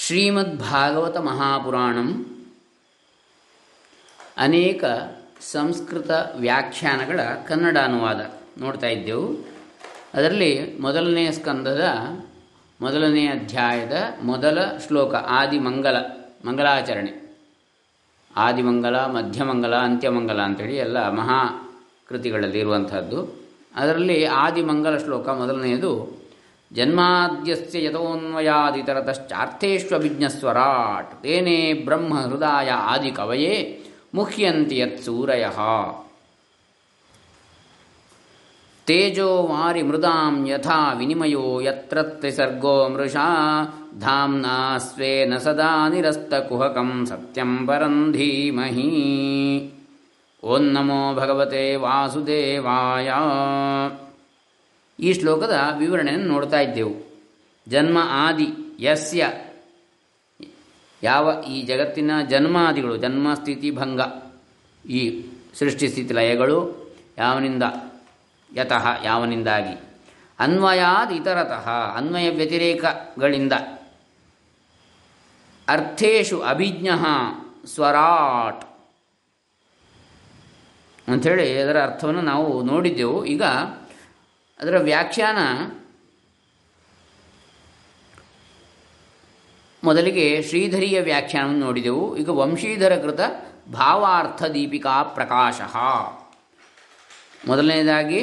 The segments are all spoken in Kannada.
ಶ್ರೀಮದ್ಭಾಗವತ ಮಹಾಪುರಾಣಂ ಅನೇಕ ಸಂಸ್ಕೃತ ವ್ಯಾಖ್ಯಾನಗಳ ಕನ್ನಡ ಅನುವಾದ ನೋಡ್ತಾ ಇದ್ದೆವು ಅದರಲ್ಲಿ ಮೊದಲನೆಯ ಸ್ಕಂದದ ಮೊದಲನೇ ಅಧ್ಯಾಯದ ಮೊದಲ ಶ್ಲೋಕ ಆದಿಮಂಗಲ ಮಂಗಲಾಚರಣೆ ಆದಿಮಂಗಲ ಮಧ್ಯಮಂಗಲ ಅಂತ್ಯಮಂಗಲ ಅಂಥೇಳಿ ಎಲ್ಲ ಮಹಾ ಕೃತಿಗಳಲ್ಲಿ ಇರುವಂಥದ್ದು ಅದರಲ್ಲಿ ಆದಿಮಂಗಲ ಶ್ಲೋಕ ಮೊದಲನೆಯದು ಜನ್ಮಾದ್ಯಸ್ಯ ಯಥೋನ್ವಯಾದಿತರತಶ್ಚಾರ್ಥೇಷ್ವಭಿಜ್ಞಸ್ವರಾಟ್ ತೇನೇ ಬ್ರಹ್ಮ ಹೃದಯ ಆದಿ ಕವಯೇ ಮುಹ್ಯಂತಿ ಯತ್ ಸೂರಯ ತೇಜೋ ವಾರಿ ಮೃದಾಂ ಯಥಾ ವಿನಿಮಯೋ ಯತ್ರ ತ್ರಿಸರ್ಗೋ ಮೃಷಾ ಧಾಮ್ನಾ ಸ್ವೇನ ಸದಾ ನಿರಸ್ತಕುಹಕಂ ಸತ್ಯಂ ಪರಂ ಧೀಮಹಿ ಓಂ ನಮೋ ಭಗವತೆ ವಾಸುದೇವಾಯ ಈ ಶ್ಲೋಕದ ವಿವರಣೆಯನ್ನು ನೋಡ್ತಾ ಇದ್ದೆವು ಜನ್ಮ ಆದಿ ಯಸ್ಯ ಯಾವ ಈ ಜಗತ್ತಿನ ಜನ್ಮಾದಿಗಳು ಜನ್ಮ ಸ್ಥಿತಿ ಭಂಗ ಈ ಸೃಷ್ಟಿ ಸ್ಥಿತಿ ಲಯಗಳು ಯಾವನಿಂದ ಯತಃ ಯಾವನಿಂದಾಗಿ ಅನ್ವಯಾದ್ ಇತರತಃ ಅನ್ವಯ ವ್ಯತಿರೇಕಗಳಿಂದ ಅರ್ಥೇಶು ಅಭಿಜ್ಞ ಸ್ವರಾಟ್ ಅಂಥೇಳಿ ಅದರ ಅರ್ಥವನ್ನು ನಾವು ನೋಡಿದ್ದೆವು ಈಗ ಅದರ ವ್ಯಾಖ್ಯಾನ ಮೊದಲಿಗೆ ಶ್ರೀಧರಿಯ ವ್ಯಾಖ್ಯಾನವನ್ನು ನೋಡಿದೆವು ಈಗ ವಂಶೀಧರ ಕೃತ ಭಾವಾರ್ಥ ದೀಪಿಕಾ ಪ್ರಕಾಶ ಮೊದಲನೇದಾಗಿ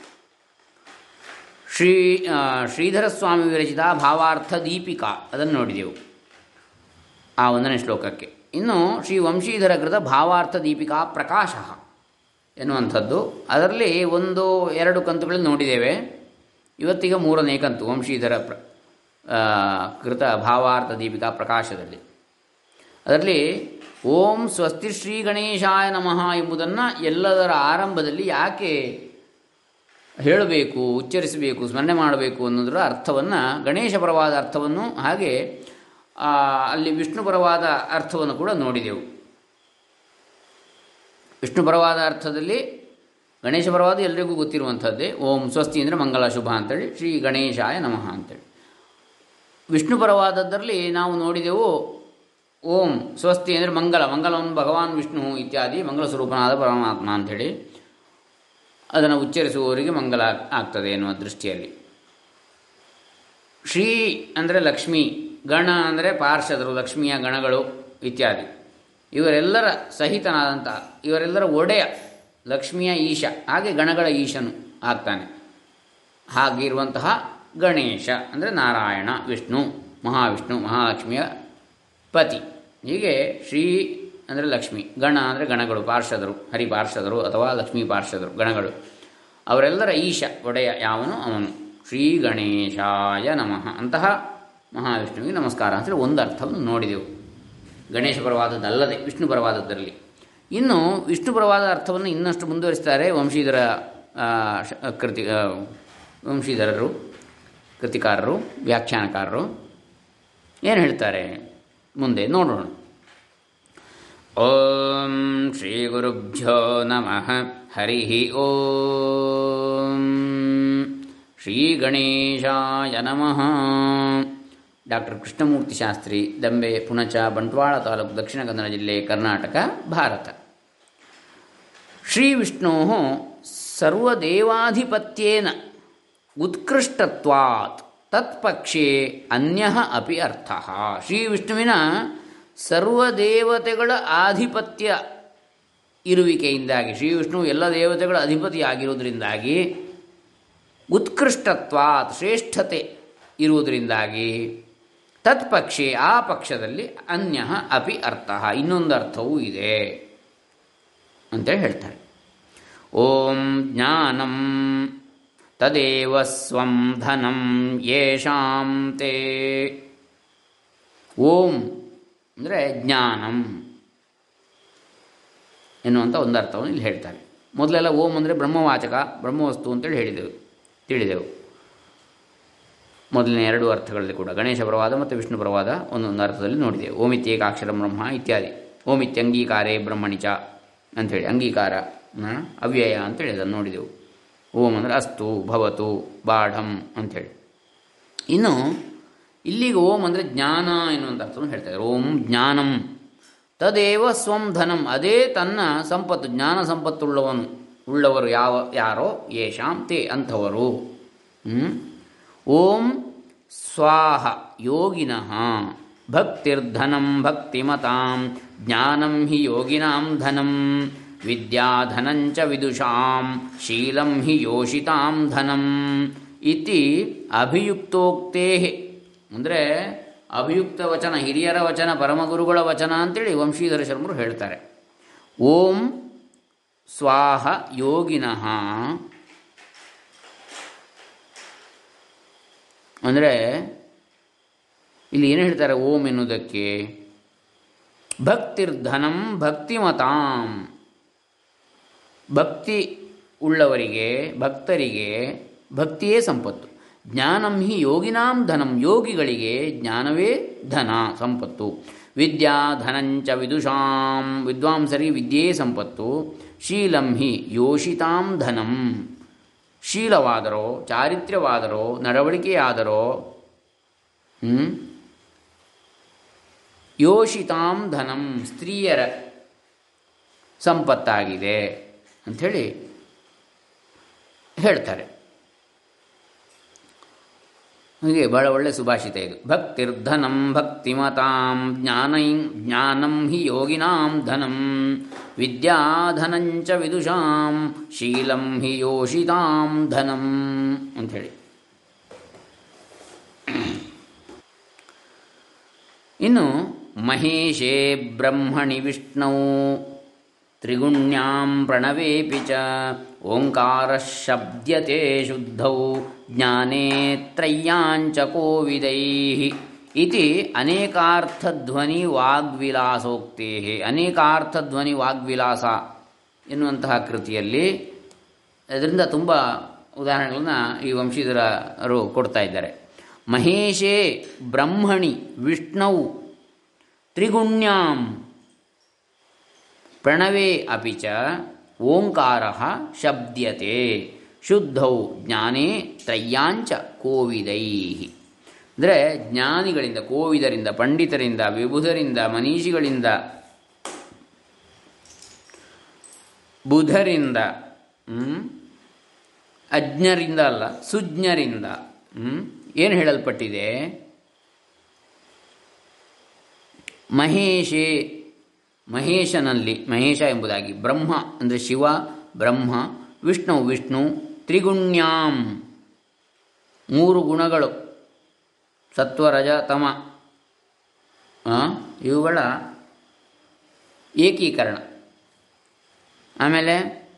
ಶ್ರೀ ಶ್ರೀಧರ ಸ್ವಾಮಿ ವಿರಚಿತ ಭಾವಾರ್ಥ ದೀಪಿಕಾ ಅದನ್ನು ನೋಡಿದೆವು ಆ ಒಂದನೇ ಶ್ಲೋಕಕ್ಕೆ ಇನ್ನು ಶ್ರೀ ವಂಶೀಧರ ಕೃತ ಭಾವಾರ್ಥ ದೀಪಿಕಾ ಪ್ರಕಾಶ ಎನ್ನುವಂಥದ್ದು ಅದರಲ್ಲಿ ಒಂದು ಎರಡು ಕಂತುಗಳನ್ನು ನೋಡಿದ್ದೇವೆ ಇವತ್ತೀಗ ಮೂರನೇ ಕಂತು ವಂಶೀಧರ ಪ್ರ ಕೃತ ಭಾವಾರ್ಥ ದೀಪಿಕಾ ಪ್ರಕಾಶದಲ್ಲಿ ಅದರಲ್ಲಿ ಓಂ ಸ್ವಸ್ತಿ ಶ್ರೀ ಗಣೇಶಾಯ ನಮಃ ಎಂಬುದನ್ನು ಎಲ್ಲದರ ಆರಂಭದಲ್ಲಿ ಯಾಕೆ ಹೇಳಬೇಕು ಉಚ್ಚರಿಸಬೇಕು ಸ್ಮರಣೆ ಮಾಡಬೇಕು ಅನ್ನೋದರ ಅರ್ಥವನ್ನು ಗಣೇಶಪರವಾದ ಅರ್ಥವನ್ನು ಹಾಗೆ ಅಲ್ಲಿ ವಿಷ್ಣುಪರವಾದ ಅರ್ಥವನ್ನು ಕೂಡ ನೋಡಿದೆವು ವಿಷ್ಣುಪರವಾದ ಅರ್ಥದಲ್ಲಿ ಗಣೇಶಪರವಾದ ಎಲ್ಲರಿಗೂ ಗೊತ್ತಿರುವಂಥದ್ದೇ ಓಂ ಸ್ವಸ್ತಿ ಅಂದರೆ ಮಂಗಲ ಶುಭ ಅಂತೇಳಿ ಶ್ರೀ ಗಣೇಶಾಯ ನಮಃ ಅಂತೇಳಿ ವಿಷ್ಣುಪರವಾದದ್ದರಲ್ಲಿ ನಾವು ನೋಡಿದೆವು ಓಂ ಸ್ವಸ್ತಿ ಅಂದರೆ ಮಂಗಲ ಮಂಗಲವನ್ನು ಭಗವಾನ್ ವಿಷ್ಣು ಇತ್ಯಾದಿ ಮಂಗಲ ಸ್ವರೂಪನಾದ ಪರಮಾತ್ಮ ಅಂಥೇಳಿ ಅದನ್ನು ಉಚ್ಚರಿಸುವವರಿಗೆ ಮಂಗಲ ಆಗ್ತದೆ ಎನ್ನುವ ದೃಷ್ಟಿಯಲ್ಲಿ ಶ್ರೀ ಅಂದರೆ ಲಕ್ಷ್ಮಿ ಗಣ ಅಂದರೆ ಪಾರ್ಷದರು ಲಕ್ಷ್ಮಿಯ ಗಣಗಳು ಇತ್ಯಾದಿ ಇವರೆಲ್ಲರ ಸಹಿತನಾದಂಥ ಇವರೆಲ್ಲರ ಒಡೆಯ ಲಕ್ಷ್ಮಿಯ ಈಶ ಹಾಗೆ ಗಣಗಳ ಈಶನು ಆಗ್ತಾನೆ ಹಾಗಿರುವಂತಹ ಗಣೇಶ ಅಂದರೆ ನಾರಾಯಣ ವಿಷ್ಣು ಮಹಾವಿಷ್ಣು ಮಹಾಲಕ್ಷ್ಮಿಯ ಪತಿ ಹೀಗೆ ಶ್ರೀ ಅಂದರೆ ಲಕ್ಷ್ಮಿ ಗಣ ಅಂದರೆ ಗಣಗಳು ಪಾರ್ಷದರು ಹರಿ ಪಾರ್ಷದರು ಅಥವಾ ಲಕ್ಷ್ಮೀ ಪಾರ್ಷದರು ಗಣಗಳು ಅವರೆಲ್ಲರ ಈಶ ಒಡೆಯ ಯಾವನು ಅವನು ಶ್ರೀ ಗಣೇಶಾಯ ನಮಃ ಅಂತಹ ಮಹಾವಿಷ್ಣುವಿಗೆ ನಮಸ್ಕಾರ ಅಂತೇಳಿ ಒಂದು ಅರ್ಥವನ್ನು ನೋಡಿದೆವು ಗಣೇಶ ಪರವಾದದ್ದಲ್ಲದೆ ವಿಷ್ಣು ಪರವಾದದ್ದರಲ್ಲಿ ಇನ್ನು ವಿಷ್ಣು ಪರವಾದ ಅರ್ಥವನ್ನು ಇನ್ನಷ್ಟು ಮುಂದುವರಿಸ್ತಾರೆ ವಂಶೀಧರ ಕೃತಿ ವಂಶೀಧರರು ಕೃತಿಕಾರರು ವ್ಯಾಖ್ಯಾನಕಾರರು ಏನು ಹೇಳ್ತಾರೆ ಮುಂದೆ ನೋಡೋಣ ಓಂ ಶ್ರೀ ಗುರುಭ್ಯೋ ನಮಃ ಹರಿ ಓಂ ಶ್ರೀ ಗಣೇಶಾಯ ನಮಃ ಡಾಕ್ಟರ್ ಕೃಷ್ಣಮೂರ್ತಿ ಶಾಸ್ತ್ರಿ ದಂಬೆ ಪುಣಚ ಬಂಟ್ವಾಳ ತಾಲೂಕು ದಕ್ಷಿಣ ಕನ್ನಡ ಜಿಲ್ಲೆ ಕರ್ನಾಟಕ ಭಾರತ ಶ್ರೀ ವಿಷ್ಣು ಸರ್ವದೇವಾಧಿಪತ್ಯೇನ ಉತ್ಕೃಷ್ಟತ್ವಾತ್ ತತ್ಪಕ್ಷೇ ಅನ್ಯ ಅಪಿ ಅರ್ಥ ಶ್ರೀ ವಿಷ್ಣುವಿನ ಸರ್ವದೇವತೆಗಳ ಆಧಿಪತ್ಯ ಇರುವಿಕೆಯಿಂದಾಗಿ ಶ್ರೀ ವಿಷ್ಣು ಎಲ್ಲ ದೇವತೆಗಳ ಅಧಿಪತಿಯಾಗಿರುವುದರಿಂದಾಗಿ ಉತ್ಕೃಷ್ಟತ್ವಾತ್ ಶ್ರೇಷ್ಠತೆ ಇರುವುದರಿಂದಾಗಿ ತತ್ಪಕ್ಷೆ ಆ ಪಕ್ಷದಲ್ಲಿ ಅನ್ಯ ಅಪಿ ಅರ್ಥ ಇನ್ನೊಂದು ಅರ್ಥವೂ ಇದೆ ಅಂತೇಳಿ ಹೇಳ್ತಾರೆ ಓಂ ಜ್ಞಾನಂ ತದೇವ ಸ್ವಂ ಧನಂ ಯೇಷಾಂ ತೇ ಓಂ ಅಂದರೆ ಜ್ಞಾನಂ ಎನ್ನುವಂಥ ಒಂದು ಅರ್ಥವನ್ನು ಇಲ್ಲಿ ಹೇಳ್ತಾರೆ ಮೊದಲೆಲ್ಲ ಓಂ ಅಂದರೆ ಬ್ರಹ್ಮವಾಚಕ ಬ್ರಹ್ಮವಸ್ತು ಅಂತೇಳಿ ಹೇಳಿದೆವು ತಿಳಿದೆವು ಮೊದಲಿನ ಎರಡು ಅರ್ಥಗಳಲ್ಲಿ ಕೂಡ ಗಣೇಶ ಪರವಾದ ಮತ್ತು ವಿಷ್ಣು ಪರವಾದ ಒಂದೊಂದು ಅರ್ಥದಲ್ಲಿ ನೋಡಿದೆವು ಓಮಿತ್ಯೇಕಾಕ್ಷರ ಬ್ರಹ್ಮ ಇತ್ಯಾದಿ ಓಮಿತ್ಯಂಗೀಕಾರೇ ಬ್ರಹ್ಮಣಿಚ ಅಂಥೇಳಿ ಅಂಗೀಕಾರ ಅವ್ಯಯ ಅಂತೇಳಿ ಅದನ್ನು ನೋಡಿದೆವು ಓಂ ಅಂದರೆ ಅಸ್ತು ಭವತು ಬಾಢಂ ಅಂಥೇಳಿ ಇನ್ನು ಇಲ್ಲಿಗೆ ಓಂ ಅಂದರೆ ಜ್ಞಾನ ಎನ್ನುವಂಥ ಅರ್ಥವನ್ನು ಹೇಳ್ತಾರೆ ಓಂ ಜ್ಞಾನಂ ತದೇವ ಸ್ವಂ ಧನಂ ಅದೇ ತನ್ನ ಸಂಪತ್ತು ಜ್ಞಾನ ಸಂಪತ್ತುಳ್ಳವನು ಉಳ್ಳವರು ಯಾವ ಯಾರೋ ಯೇಷಾಂ ತೇ ಅಂಥವರು ಹ್ಮ್? ಓಂ ಸ್ವಾಹ ಯೋಗಿನಃ ಭಕ್ತಿರ್ಧನಂ ಭಕ್ತಿಮತಾಂ ಜ್ಞಾನಂ ಹಿ ಯೋಗಿನಾಂ ಧನಂ ವಿದ್ಯಾಧನಂಚ ವಿದುಷಾಂ ಶೀಲಂ ಹಿ ಯೋಷಿತಾಂ ಧನಂ ಇತಿ ಅಭಿಯುಕ್ತೋಕ್ತೇ ಅಂದರೆ ಅಭಿಯುಕ್ತ ವಚನ ಹಿರಿಯರ ವಚನ ಪರಮಗುರುಗಳ ವಚನ ಅಂತೇಳಿ ವಂಶೀಧರ ಶರ್ಮರು ಹೇಳ್ತಾರೆ ಓಂ ಸ್ವಾಹ ಯೋಗಿನಃ ಅಂದರೆ ಇಲ್ಲಿ ಏನು ಹೇಳ್ತಾರೆ ಓಂ ಎನ್ನುವುದಕ್ಕೆ ಭಕ್ತಿರ್ಧನಂ ಭಕ್ತಿಮತಾಂ ಭಕ್ತಿ ಉಳ್ಳವರಿಗೆ ಭಕ್ತರಿಗೆ ಭಕ್ತಿಯೇ ಸಂಪತ್ತು ಜ್ಞಾನಂ ಹಿ ಯೋಗಿನಾಂ ಧನಂ ಯೋಗಿಗಳಿಗೆ ಜ್ಞಾನವೇ ಧನ ಸಂಪತ್ತು ವಿದ್ಯಾ ಧನಂಚ ವಿದುಷಾಂ ವಿದ್ವಾಂಸರಿಗೆ ವಿದ್ಯೆಯೇ ಸಂಪತ್ತು ಶೀಲಂ ಹಿ ಯೋಷಿತಾಂ ಧನಂ ಶೀಲವಾದರೋ ಚಾರಿತ್ರ್ಯವಾದರೋ ನಡವಳಿಕೆಯಾದರೋ ಹ್ಮ್? ಯೋಷಿತಾಂ ಧನಂ ಸ್ತ್ರೀಯರ ಸಂಪತ್ತಾಗಿದೆ ಅಂಥೇಳಿ ಹೇಳ್ತಾರೆ ಹಾಗೆ ಬಹಳ ಒಳ್ಳೆ ಸುಭಾಷಿತ ಇದು ಭಕ್ತಿರ್ಧನಂ ಭಕ್ತಿಮತಾಂ ಜ್ಞಾನೈ ಜ್ಞಾನಂ ಹಿ ಯೋಗಿನಾಂ ಧನಂ ವಿದ್ಯಾಧನಂಚ ವಿದುಷಾಂ ಶೀಲಂ ಹಿ ಯೋಷಿತಾಂ ಧನಂ ಅಂಥೇಳಿ ಇನ್ನು ಮಹೇಶೇ ಬ್ರಹ್ಮಣಿ ವಿಷ್ಣು ತ್ರಿಗುಣ್ಯಾಂ ಪ್ರಣವೇಪಿ ಚ ಓಂಕಾರ ಶಬ್ದ್ಯತೆ ಶುದ್ಧೌ ಜ್ಞಾನೇ ತ್ರಯ್ಯಾಂಚ ಕೋವಿದೈ ಇತಿ ಅನೇಕಾರ್ಥಧ್ವನಿ ವಾಗ್ವಿಲಾಸೋಕ್ತೇ ಅನೇಕಾರ್ಥಧ್ವನಿ ವಾಗ್ವಿಲಾಸ ಎನ್ನುವಂತಹ ಕೃತಿಯಲ್ಲಿ ಅದರಿಂದ ತುಂಬ ಉದಾಹರಣೆಗಳನ್ನ ಈ ವಂಶೀಧರರು ಕೊಡ್ತಾ ಇದ್ದಾರೆ ಮಹೇಶೇ ಬ್ರಹ್ಮಣಿ ವಿಷ್ಣು ತ್ರಿಗುಣ್ಯಾಂ ಪ್ರಣವೇ ಅಪಿ ಚ ಓಂಕಾರ ಶಬ್ದ್ಯತೆ ಶುದ್ಧೌ ಜ್ಞಾನೇ ತ್ರಯ್ಯಾಂಚ ಕೋವಿದೈ ಅಂದರೆ ಜ್ಞಾನಿಗಳಿಂದ ಕೋವಿದರಿಂದ ಪಂಡಿತರಿಂದ ವಿಬುಧರಿಂದ ಮನೀಷಿಗಳಿಂದ ಬುಧರಿಂದ ಹ್ಮ್? ಅಜ್ಞರಿಂದ ಅಲ್ಲ ಸುಜ್ಞರಿಂದ ಹ್ಮ್? ಏನು ಹೇಳಲ್ಪಟ್ಟಿದೆ ಮಹೇಶೇ ಮಹೇಶನಲ್ಲಿ ಮಹೇಶ ಎಂಬುದಾಗಿ ಬ್ರಹ್ಮ ಅಂದರೆ ಶಿವ ಬ್ರಹ್ಮ ವಿಷ್ಣು ವಿಷ್ಣು ತ್ರಿಗುಣ್ಯಾಂ ಮೂರು ಗುಣಗಳು ಸತ್ವ ರಜ ತಮ ಆ, ಇವುಗಳ ಏಕೀಕರಣ ಆಮೇಲೆ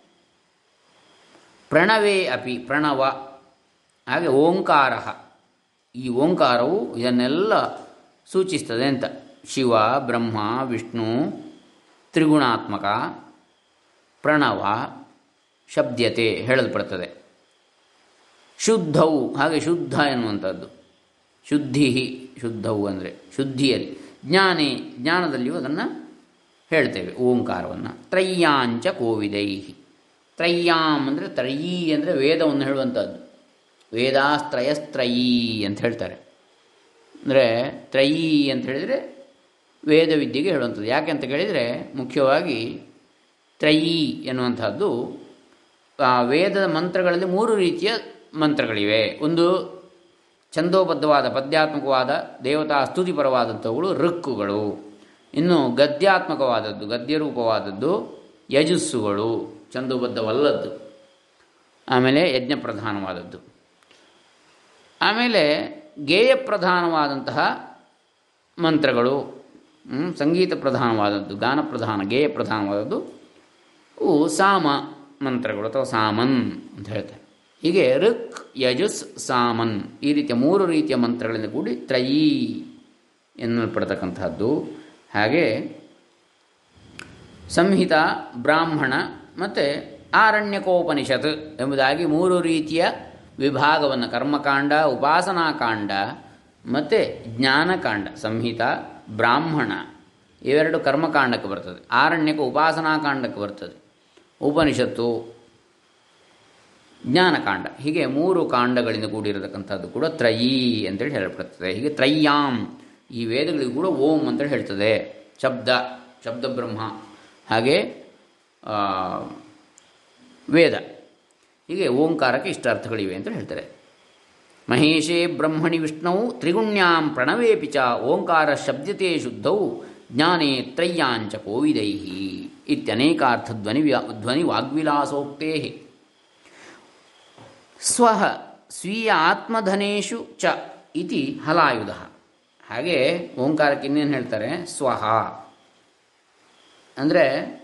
ಪ್ರಣವೇ ಅಪಿ ಪ್ರಣವ ಹಾಗೆ ಓಂಕಾರ ಈ ಓಂಕಾರವು ಇದನ್ನೆಲ್ಲ ಸೂಚಿಸ್ತದೆ ಅಂತ ಶಿವ ಬ್ರಹ್ಮ ವಿಷ್ಣು ತ್ರಿಗುಣಾತ್ಮಕ ಪ್ರಣವ ಶಬ್ದ್ಯತೆ ಹೇಳಲ್ಪಡ್ತದೆ ಶುದ್ಧವು ಹಾಗೆ ಶುದ್ಧ ಎನ್ನುವಂಥದ್ದು ಶುದ್ಧಿ ಶುದ್ಧವು ಅಂದರೆ ಶುದ್ಧಿಯಲ್ಲಿ ಜ್ಞಾನೇ ಜ್ಞಾನದಲ್ಲಿಯೂ ಅದನ್ನು ಹೇಳ್ತೇವೆ ಓಂಕಾರವನ್ನು ತ್ರಯ್ಯಾಂಚ ಕೋವಿದೈ ತ್ರಯ್ಯಾಂ ಅಂದರೆ ತ್ರಯೀ ಅಂದರೆ ವೇದವನ್ನು ಹೇಳುವಂಥದ್ದು ವೇದಾಸ್ತ್ರಯಸ್ತ್ರಯೀ ಅಂತ ಹೇಳ್ತಾರೆ ಅಂದರೆ ತ್ರಯೀ ಅಂತ ಹೇಳಿದರೆ ವೇದ ವಿದ್ಯೆಗೆ ಹೇಳುವಂಥದ್ದು ಯಾಕೆ ಅಂತ ಕೇಳಿದರೆ ಮುಖ್ಯವಾಗಿ ತ್ರಯೀ ಎನ್ನುವಂಥದ್ದು ಆ ವೇದದ ಮಂತ್ರಗಳಲ್ಲಿ ಮೂರು ರೀತಿಯ ಮಂತ್ರಗಳಿವೆ ಒಂದು ಛಂದೋಬದ್ಧವಾದ ಪದ್ಯಾತ್ಮಕವಾದ ದೇವತಾ ಸ್ತುತಿಪರವಾದಂಥವುಗಳು ಋಕ್ಕುಗಳು ಇನ್ನು ಗದ್ಯಾತ್ಮಕವಾದದ್ದು ಗದ್ಯರೂಪವಾದದ್ದು ಯಜಸ್ಸುಗಳು ಛಂದೋಬದ್ಧವಲ್ಲದ್ದು ಆಮೇಲೆ ಯಜ್ಞ ಪ್ರಧಾನವಾದದ್ದು ಆಮೇಲೆ ಗೇಯ ಪ್ರಧಾನವಾದಂತಹ ಮಂತ್ರಗಳು ಹ್ಮ್, ಸಂಗೀತ ಪ್ರಧಾನವಾದದ್ದು ಗಾನ ಪ್ರಧಾನ ಗೇಯ ಪ್ರಧಾನವಾದದ್ದು ಅವು ಸಾಮ ಮಂತ್ರಗಳು ಅಥವಾ ಸಾಮನ್ ಅಂತ ಹೇಳ್ತಾರೆ ಹೀಗೆ ಋಕ್ ಯಜುಸ್ ಸಾಮನ್ ಈ ರೀತಿಯ ಮೂರು ರೀತಿಯ ಮಂತ್ರಗಳಿಂದ ಕೂಡಿ ತ್ರಯೀ ಎನ್ನಲ್ಪಡ್ತಕ್ಕಂತಹದ್ದು ಹಾಗೆ ಸಂಹಿತ ಬ್ರಾಹ್ಮಣ ಮತ್ತು ಆರಣ್ಯಕೋಪನಿಷತ್ ಎಂಬುದಾಗಿ ಮೂರು ರೀತಿಯ ವಿಭಾಗವನ್ನು ಕರ್ಮಕಾಂಡ ಉಪಾಸನಾಕಾಂಡ ಮತ್ತು ಜ್ಞಾನಕಾಂಡ ಸಂಹಿತ ಬ್ರಾಹ್ಮಣ ಇವೆರಡು ಕರ್ಮಕಾಂಡಕ್ಕೆ ಬರ್ತದೆ ಆರಣ್ಯಕ ಉಪಾಸನಾಕಾಂಡಕ್ಕೆ ಬರ್ತದೆ ಉಪನಿಷತ್ತು ಜ್ಞಾನಕಾಂಡ ಹೀಗೆ ಮೂರು ಕಾಂಡಗಳಿಂದ ಕೂಡಿರತಕ್ಕಂಥದ್ದು ಕೂಡ ತ್ರಯೀ ಅಂತೇಳಿ ಹೇಳಲ್ಪಡುತ್ತದೆ ಹೀಗೆ ತ್ರಯ್ಯಾಂ ಈ ವೇದಗಳಿಗೂ ಕೂಡ ಓಂ ಅಂತೇಳಿ ಹೇಳ್ತದೆ ಶಬ್ದ ಶಬ್ದ ಬ್ರಹ್ಮ ಹಾಗೆ ಆ, ವೇದ ಹೀಗೆ ಓಂಕಾರಕ್ಕೆ ಇಷ್ಟ ಅರ್ಥಗಳಿವೆ ಅಂತ ಹೇಳ್ತಾರೆ ಮಹೇಶೇ ಬ್ರಹ್ಮಣಿ ವಿಷ್ಣುವು ತ್ರಿಗುಣ್ಯಾಂ ಪ್ರಣವೇಪಿ ಚ ಓಂಕಾರ ಶಬ್ದತೆ ಶುದ್ಧೌ ಜ್ಞಾನೇ ತ್ರಯ್ಯಾಂಚ ಕೋವಿದೈ ಇತ್ಯನೇಕಾರ್ಥ ಧ್ವನಿ ಧ್ವನಿ ವಾಗ್ವಿಲಾಸೋಕ್ತೇ ಸ್ವಹ ಸ್ವೀಯ ಆತ್ಮಧನೇಶು ಚ ಇತಿ ಹಲಾಯುಧ ಹಾಗೆ ಓಂಕಾರಕ್ಕೆ ಇನ್ನೇನು ಹೇಳ್ತಾರೆ ಸ್ವಹ ಅಂದರೆ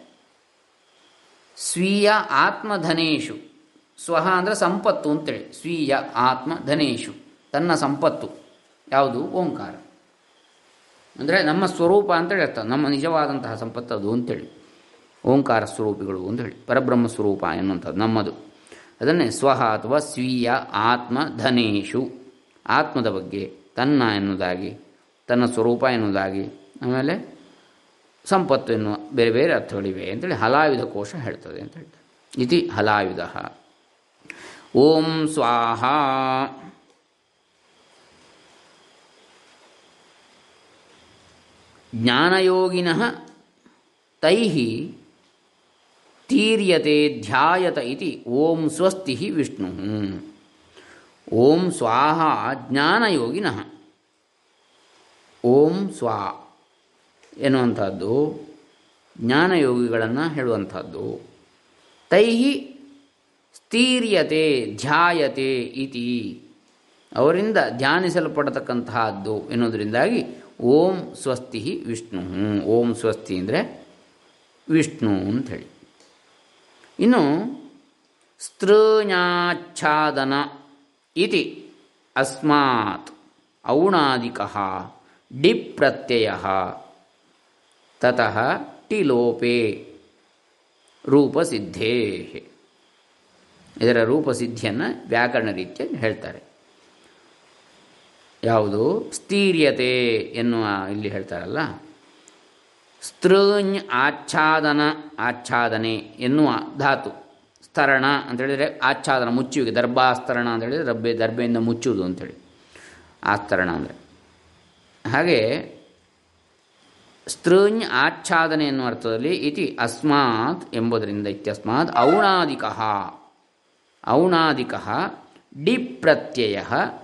ಸ್ವೀಯ ಆತ್ಮಧನೇಶು ಸ್ವಹ ಅಂದರೆ ಸಂಪತ್ತು ಅಂತೇಳಿ ಸ್ವೀಯ ಆತ್ಮಧನೇಶು ತನ್ನ ಸಂಪತ್ತು ಯಾವುದು ಓಂಕಾರ ಅಂದರೆ ನಮ್ಮ ಸ್ವರೂಪ ಅಂತೇಳಿ ಅರ್ಥ ನಮ್ಮ ನಿಜವಾದಂತಹ ಸಂಪತ್ತು ಅದು ಅಂತೇಳಿ ಓಂಕಾರ ಸ್ವರೂಪಿಗಳು ಅಂತೇಳಿ ಪರಬ್ರಹ್ಮ ಸ್ವರೂಪ ಎನ್ನುವಂಥದ್ದು ನಮ್ಮದು ಅದನ್ನೇ ಸ್ವಹ ಅಥವಾ ಸ್ವೀಯ ಆತ್ಮಧನೇಶು ಆತ್ಮದ ಬಗ್ಗೆ ತನ್ನ ಎನ್ನುವುದಾಗಿ ತನ್ನ ಸ್ವರೂಪ ಎನ್ನುವುದಾಗಿ ಆಮೇಲೆ ಸಂಪತ್ತು ಎನ್ನುವ ಬೇರೆ ಬೇರೆ ಅರ್ಥಗಳಿವೆ ಅಂತೇಳಿ ಹಲಾಯುಧ ಕೋಶ ಹೇಳ್ತದೆ ಅಂತ ಹೇಳ್ತಾರೆ ಇತಿ ಹಲಾಯುಧ ಓಂ ಸ್ವಾಹ ಜ್ಞಾನಯೋಗಿನ ತೈ ತೀರ್ಯತೆ ಧ್ಯಾಯತ ಇತಿ ಓಂ ಸ್ವಸ್ತಿ ವಿಷ್ಣು ಓಂ ಸ್ವಾಹ ಜ್ಞಾನಯೋಗಿನ ಓಂ ಸ್ವಾ ಎನ್ನುವಂಥದ್ದು ಜ್ಞಾನಯೋಗಿಗಳನ್ನು ಹೇಳುವಂಥದ್ದು ತೈ ಸ್ಥೀರ್ಯತೆ ಧ್ಯಾಯತೆ ಇತಿ ಅವರಿಂದ ಧ್ಯಾನಿಸಲ್ಪಡತಕ್ಕಂತಹದ್ದು ಎನ್ನುವುದರಿಂದಾಗಿ ಓಂ ಸ್ವಸ್ತಿ ವಿಷ್ಣು ಓಂ ಸ್ವಸ್ತಿ ಅಂದರೆ ವಿಷ್ಣು ಅಂಥೇಳಿ ಇನ್ನು ಸ್ತ್ರೂಞಾಚ್ಛಾದನ ಇತಿ ಅಸ್ಮಾತ್ ಔಣಾದಿಕ ಡಿಪ್ ಪ್ರತ್ಯಯ ತತಃ ಟಿಲೋಪೆ ರೂಪಸಿದ್ಧೇ ಇದರ ರೂಪಸಿದ್ಧಿಯನ್ನು ವ್ಯಾಕರಣ ರೀತಿಯಲ್ಲಿ ಹೇಳ್ತಾರೆ ಯಾವುದು ಸ್ಥೀರ್ಯತೆ ಎನ್ನುವ ಇಲ್ಲಿ ಹೇಳ್ತಾರಲ್ಲ ಸ್ತ್ರೂಞ್ ಆಚ್ಛಾದನ ಆಚ್ಛಾದನೆ ಎನ್ನುವ ಧಾತು ಸ್ತರಣ ಅಂತೇಳಿದರೆ ಆಚ್ಛಾದನ ಮುಚ್ಚುವಿಕೆ ದರ್ಭಾಸ್ತರಣ ಅಂತೇಳಿದರೆ ರಬ್ಬೆ ದರ್ಬೆಯಿಂದ ಮುಚ್ಚುವುದು ಅಂತೇಳಿ ಆಸ್ತರಣ ಅಂದರೆ ಹಾಗೆ ಸ್ತ್ರೂಞ್ ಆಚ್ಛಾದನೆ ಎನ್ನುವ ಅರ್ಥದಲ್ಲಿ ಇತಿ ಅಸ್ಮಾತ್ ಎಂಬುದರಿಂದ ಇತ್ಯಸ್ಮಾತ್ ಔಣಾದಿಕ ಔಣಾದಿಕ ಡಿಪ್ ಪ್ರತ್ಯಯ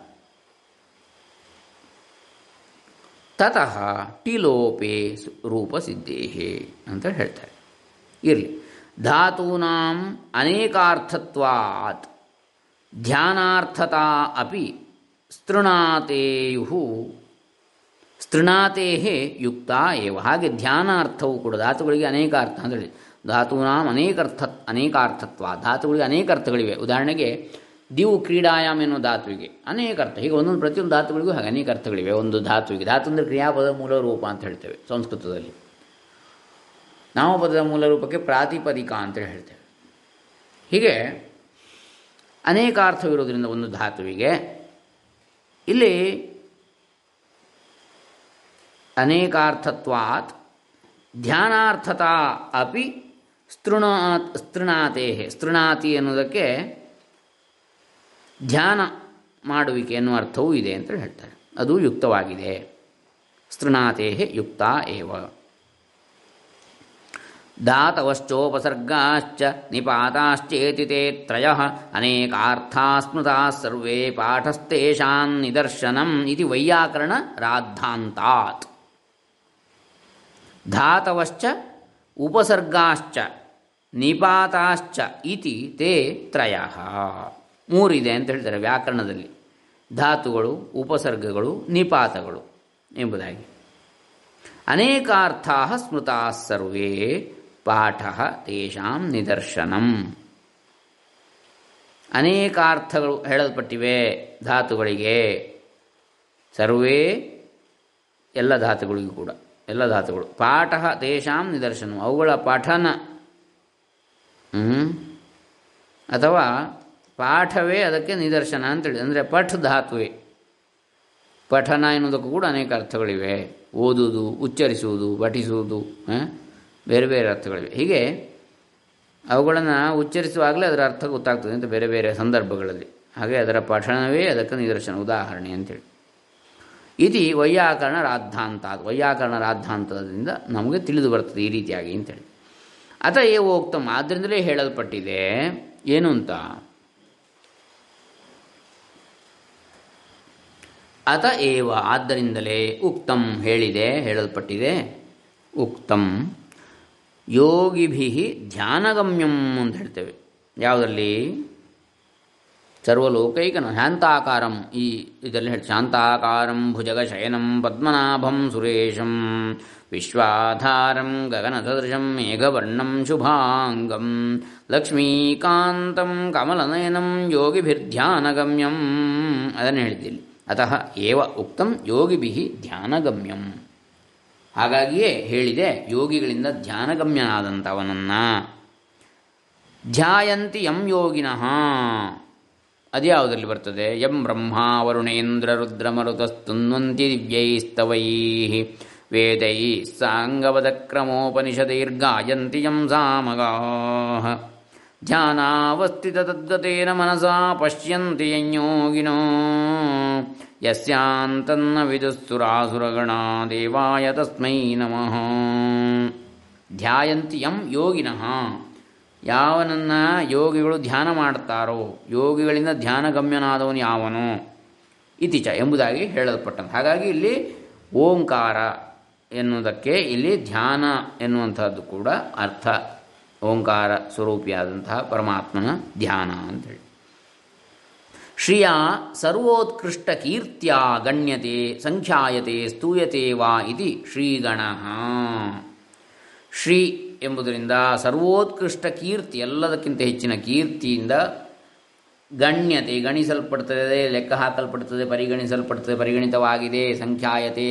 ತತಃ ಟಿಲೋಪೆ ರೂಪಸಿದ್ಧೇಹೇ ಅಂತ ಹೇಳ್ತಾರೆ ಇರಲಿ ಧಾತೂನಾಂ ಅನೇಕಾರ್ಥತ್ವಾತ್ ಧ್ಯಾನಾರ್ಥತಾ ಅಪಿ ಸ್ತೃಣಾತೇಯು ಸ್ತೃಣಾತೇ ಯುಕ್ತ ಏವ ಹಾಗೆ ಧ್ಯಾನಾರ್ಥವು ಕೂಡ ಧಾತುಗಳಿಗೆ ಅನೇಕ ಅರ್ಥ ಅಂತ ಹೇಳಿ ಧಾತೂನಾಂ ಅನೇಕರ್ಥ ಅನೇಕಾರ್ಥತ್ವ ಧಾತುಗಳಿಗೆ ಅನೇಕ ಅರ್ಥಗಳಿವೆ ಉದಾಹರಣೆಗೆ ದಿವು ಕ್ರೀಡಾಯಾಮ್ ಎನ್ನುವ ಧಾತುವಿಗೆ ಅನೇಕ ಅರ್ಥ ಹೀಗೆ ಒಂದೊಂದು ಪ್ರತಿಯೊಂದು ಧಾತುಗಳಿಗೂ ಹಾಗೆ ಅನೇಕ ಅರ್ಥಗಳಿವೆ ಒಂದು ಧಾತುವಿಗೆ ಧಾತು ಅಂದರೆ ಕ್ರಿಯಾಪದ ಮೂಲ ರೂಪ ಅಂತ ಹೇಳ್ತೇವೆ ಸಂಸ್ಕೃತದಲ್ಲಿ ನಾಮಪದದ ಮೂಲ ರೂಪಕ್ಕೆ ಪ್ರಾತಿಪದಿಕ ಅಂತ ಹೇಳ್ತೇವೆ ಹೀಗೆ ಅನೇಕ ಅರ್ಥವಿರೋದ್ರಿಂದ ಒಂದು ಧಾತುವಿಗೆ ಇಲ್ಲಿ ಅನೇಕಾರ್ಥತ್ವಾತ್ ಧ್ಯಾನಾರ್ಥತಾ ಅಪಿ ಸ್ತೃಣಾ ಸ್ತೃಣಾತೆ ಸ್ತೃಣಾತಿ ಎನ್ನುವುದಕ್ಕೆ ಧ್ಯಾನ ಮಾಡುವಿಕೆ ಎನ್ನುವ ಅರ್ಥವೂ ಇದೆ ಅಂತ ಹೇಳ್ತಾರೆ ಅದು ಯುಕ್ತವಾಗಿದೆ ಸ್ತೃಣಾತೆ ಯುಕ್ತ ಏವ ಧಾತವಶ್ಚೋಪಸರ್ಗಾಶ್ಚ ನಿಪಾತಾಶ್ಚೇತಿ ತೇ ತ್ರಯ ಅನೇಕಾರ್ಥಾ ಸ್ಮೃತಾ ಸರ್ವೇ ಪಾಠಸ್ತೇಷಾನ್ ನಿದರ್ಶನಂ ಇತಿ ವೈಯಾಕರಣ ರಾದ್ಧಾಂತಾತ್ ಧಾತವಶ್ಚ ಉಪಸರ್ಗಾಶ್ಚ ನಿಪಾತಾಶ್ಚ ಇತಿ ತೇ ತ್ರಯ ಮೂರಿದೆ ಅಂತ ಹೇಳ್ತಾರೆ ವ್ಯಾಕರಣದಲ್ಲಿ ಧಾತುಗಳು ಉಪಸರ್ಗಗಳು ನಿಪಾತಗಳು ಎಂಬುದಾಗಿ ಅನೇಕಾರ್ಥಾ ಸ್ಮೃತಾ ಸರ್ವೇ ಪಾಠ ತೇಷಾಂ ನಿದರ್ಶನಂ ಅನೇಕಾರ್ಥಗಳು ಹೇಳಲ್ಪಟ್ಟಿವೆ ಧಾತುಗಳಿಗೆ ಸರ್ವೇ ಎಲ್ಲ ಧಾತುಗಳಿಗೂ ಕೂಡ ಎಲ್ಲ ಧಾತುಗಳು ಪಾಠ ತೇಷಾಂ ನಿದರ್ಶನ ಅವುಗಳ ಪಠನ ಹ್ಮ್? ಅಥವಾ ಪಾಠವೇ ಅದಕ್ಕೆ ನಿದರ್ಶನ ಅಂತೇಳಿ ಅಂದರೆ ಪಠ್ ಧಾತುವೆ ಪಠನ ಎನ್ನುವುದಕ್ಕೂ ಕೂಡ ಅನೇಕ ಅರ್ಥಗಳಿವೆ ಓದುವುದು ಉಚ್ಚರಿಸುವುದು ಪಠಿಸುವುದು ಆ? ಬೇರೆ ಬೇರೆ ಅರ್ಥಗಳಿವೆ ಹೀಗೆ ಅವುಗಳನ್ನು ಉಚ್ಚರಿಸುವಾಗಲೇ ಅದರ ಅರ್ಥ ಗೊತ್ತಾಗ್ತದೆ ಅಂತ ಬೇರೆ ಬೇರೆ ಸಂದರ್ಭಗಳಲ್ಲಿ ಹಾಗೆ ಅದರ ಪಠಣವೇ ಅದಕ್ಕೆ ನಿದರ್ಶನ ಉದಾಹರಣೆ ಅಂತೇಳಿ ಇತಿ ವೈಯಾಕರಣ ರಾದ್ಧಾಂತ ವೈಯಾಕರಣ ರಾದ್ಧಾಂತದಿಂದ ನಮಗೆ ತಿಳಿದು ಬರ್ತದೆ ಈ ರೀತಿಯಾಗಿ ಅಂತೇಳಿ ಅತ ಏವೋಕ್ತಮ್ ಆದ್ದರಿಂದಲೇ ಹೇಳಲ್ಪಟ್ಟಿದೆ ಏನು ಅಂತ ಅತ ಏವ ಆದ್ದರಿಂದಲೇ ಉಕ್ತಂ ಹೇಳಿದೆ ಹೇಳಲ್ಪಟ್ಟಿದೆ ಉಕ್ತಂ ಯೋಗಿಭಿ ಧ್ಯಾನಗಮ್ಯಂ ಅಂತ ಹೇಳ್ತೇವೆ ಯಾವುದರಲ್ಲಿ ಸರ್ವಲೋಕೈಕನ ಶಾಂತಾಕಾರಂ ಈ ಇದರಲ್ಲಿ ಹೇಳಿ ಶಾಂತಾಕಾರಂ ಭುಜಗ ಶಯನಂ ಪದ್ಮನಾಭಂ ಸುರೇಶಂ ವಿಶ್ವಾಧಾರಂ ಗಗನಸದೃಶಂ ಮೇಘವರ್ಣಂ ಶುಭಾಂಗಂ ಲಕ್ಷ್ಮೀಕಾಂತಂ ಕಮಲನಯನಂ ಯೋಗಿಭಿರ್ಧ್ಯಾನಗಮ್ಯಂ ಅದನ್ನು ಹೇಳಿದ್ದಿಲ್ಲಿ ಅತಃ ಏವ ಉಕ್ತಂ ಯೋಗಿಭಿ ಧ್ಯಾನಗಮ್ಯಂ ಹಾಗಾಗಿಯೇ ಹೇಳಿದೆ ಯೋಗಿಗಳಿಂದ ಧ್ಯಾನಗಮ್ಯನಾದಂಥವನನ್ನು ಧ್ಯಾಯಂತಿ ಯಂ ಯೋಗಿನಃ ಅದ್ಯಾವುದರಲ್ಲಿ ಬರ್ತದೆ ಯಂ ಬ್ರಹ್ಮ ವರುಣೇಂದ್ರ ರುದ್ರಮರುತಸ್ತುನ್ವಂತಿ ದಿವ್ಯೈಸ್ತವೈ ವೇದೈ ಸಾಂಗವದಕ್ರಮೋಪನಿಷದೈರ್ಗಾಯಂತಿ ಯಂ ಸಾಮಗಾ ಧ್ಯಾನಾವಸ್ಥಿತ ತದ್ಗತೇನ ಮನಸಾ ಪಶ್ಯಂತಿ ಯಂಯೋಗಿನೋ ಯಸ್ಯಾಂತನ್ನ ವಿದುಸ್ಸುರಾಸುರಗಣ ದೇವಾಯ ತಸ್ಮೈ ನಮಃ ಧ್ಯಾಯಂತಿ ಯಂ ಯೋಗಿನಃ ಯಾವನನ್ನ ಯೋಗಿಗಳು ಧ್ಯಾನ ಮಾಡ್ತಾರೋ ಯೋಗಿಗಳಿಂದ ಧ್ಯಾನಗಮ್ಯನಾದವನು ಯಾವನು ಇತಿಚ ಎಂಬುದಾಗಿ ಹೇಳಲ್ಪಟ್ಟಂತೆ ಹಾಗಾಗಿ ಇಲ್ಲಿ ಓಂಕಾರ ಎನ್ನುವುದಕ್ಕೆ ಇಲ್ಲಿ ಧ್ಯಾನ ಎನ್ನುವಂಥದ್ದು ಕೂಡ ಅರ್ಥ ಓಂಕಾರ ಸ್ವರೂಪಿಯಾದಂತಹ ಪರಮಾತ್ಮನ ಧ್ಯಾನ ಅಂತೇಳಿ ಶ್ರಿಯ ಸರ್ವೋತ್ಕೃಷ್ಟ ಕೀರ್ತಿಯ ಗಣ್ಯತೆ ಸಂಖ್ಯಾಯತೆ ಸ್ತೂಯತೆ ವಾ ಇತಿ ಶ್ರೀಗಣ ಶ್ರೀ ಎಂಬುದರಿಂದ ಸರ್ವೋತ್ಕೃಷ್ಟ ಕೀರ್ತಿ ಎಲ್ಲದಕ್ಕಿಂತ ಹೆಚ್ಚಿನ ಕೀರ್ತಿಯಿಂದ ಗಣ್ಯತೆ ಗಣಿಸಲ್ಪಡ್ತದೆ ಲೆಕ್ಕ ಹಾಕಲ್ಪಡ್ತದೆ ಪರಿಗಣಿಸಲ್ಪಡ್ತದೆ ಪರಿಗಣಿತವಾಗಿದೆ ಸಂಖ್ಯಾಯತೆ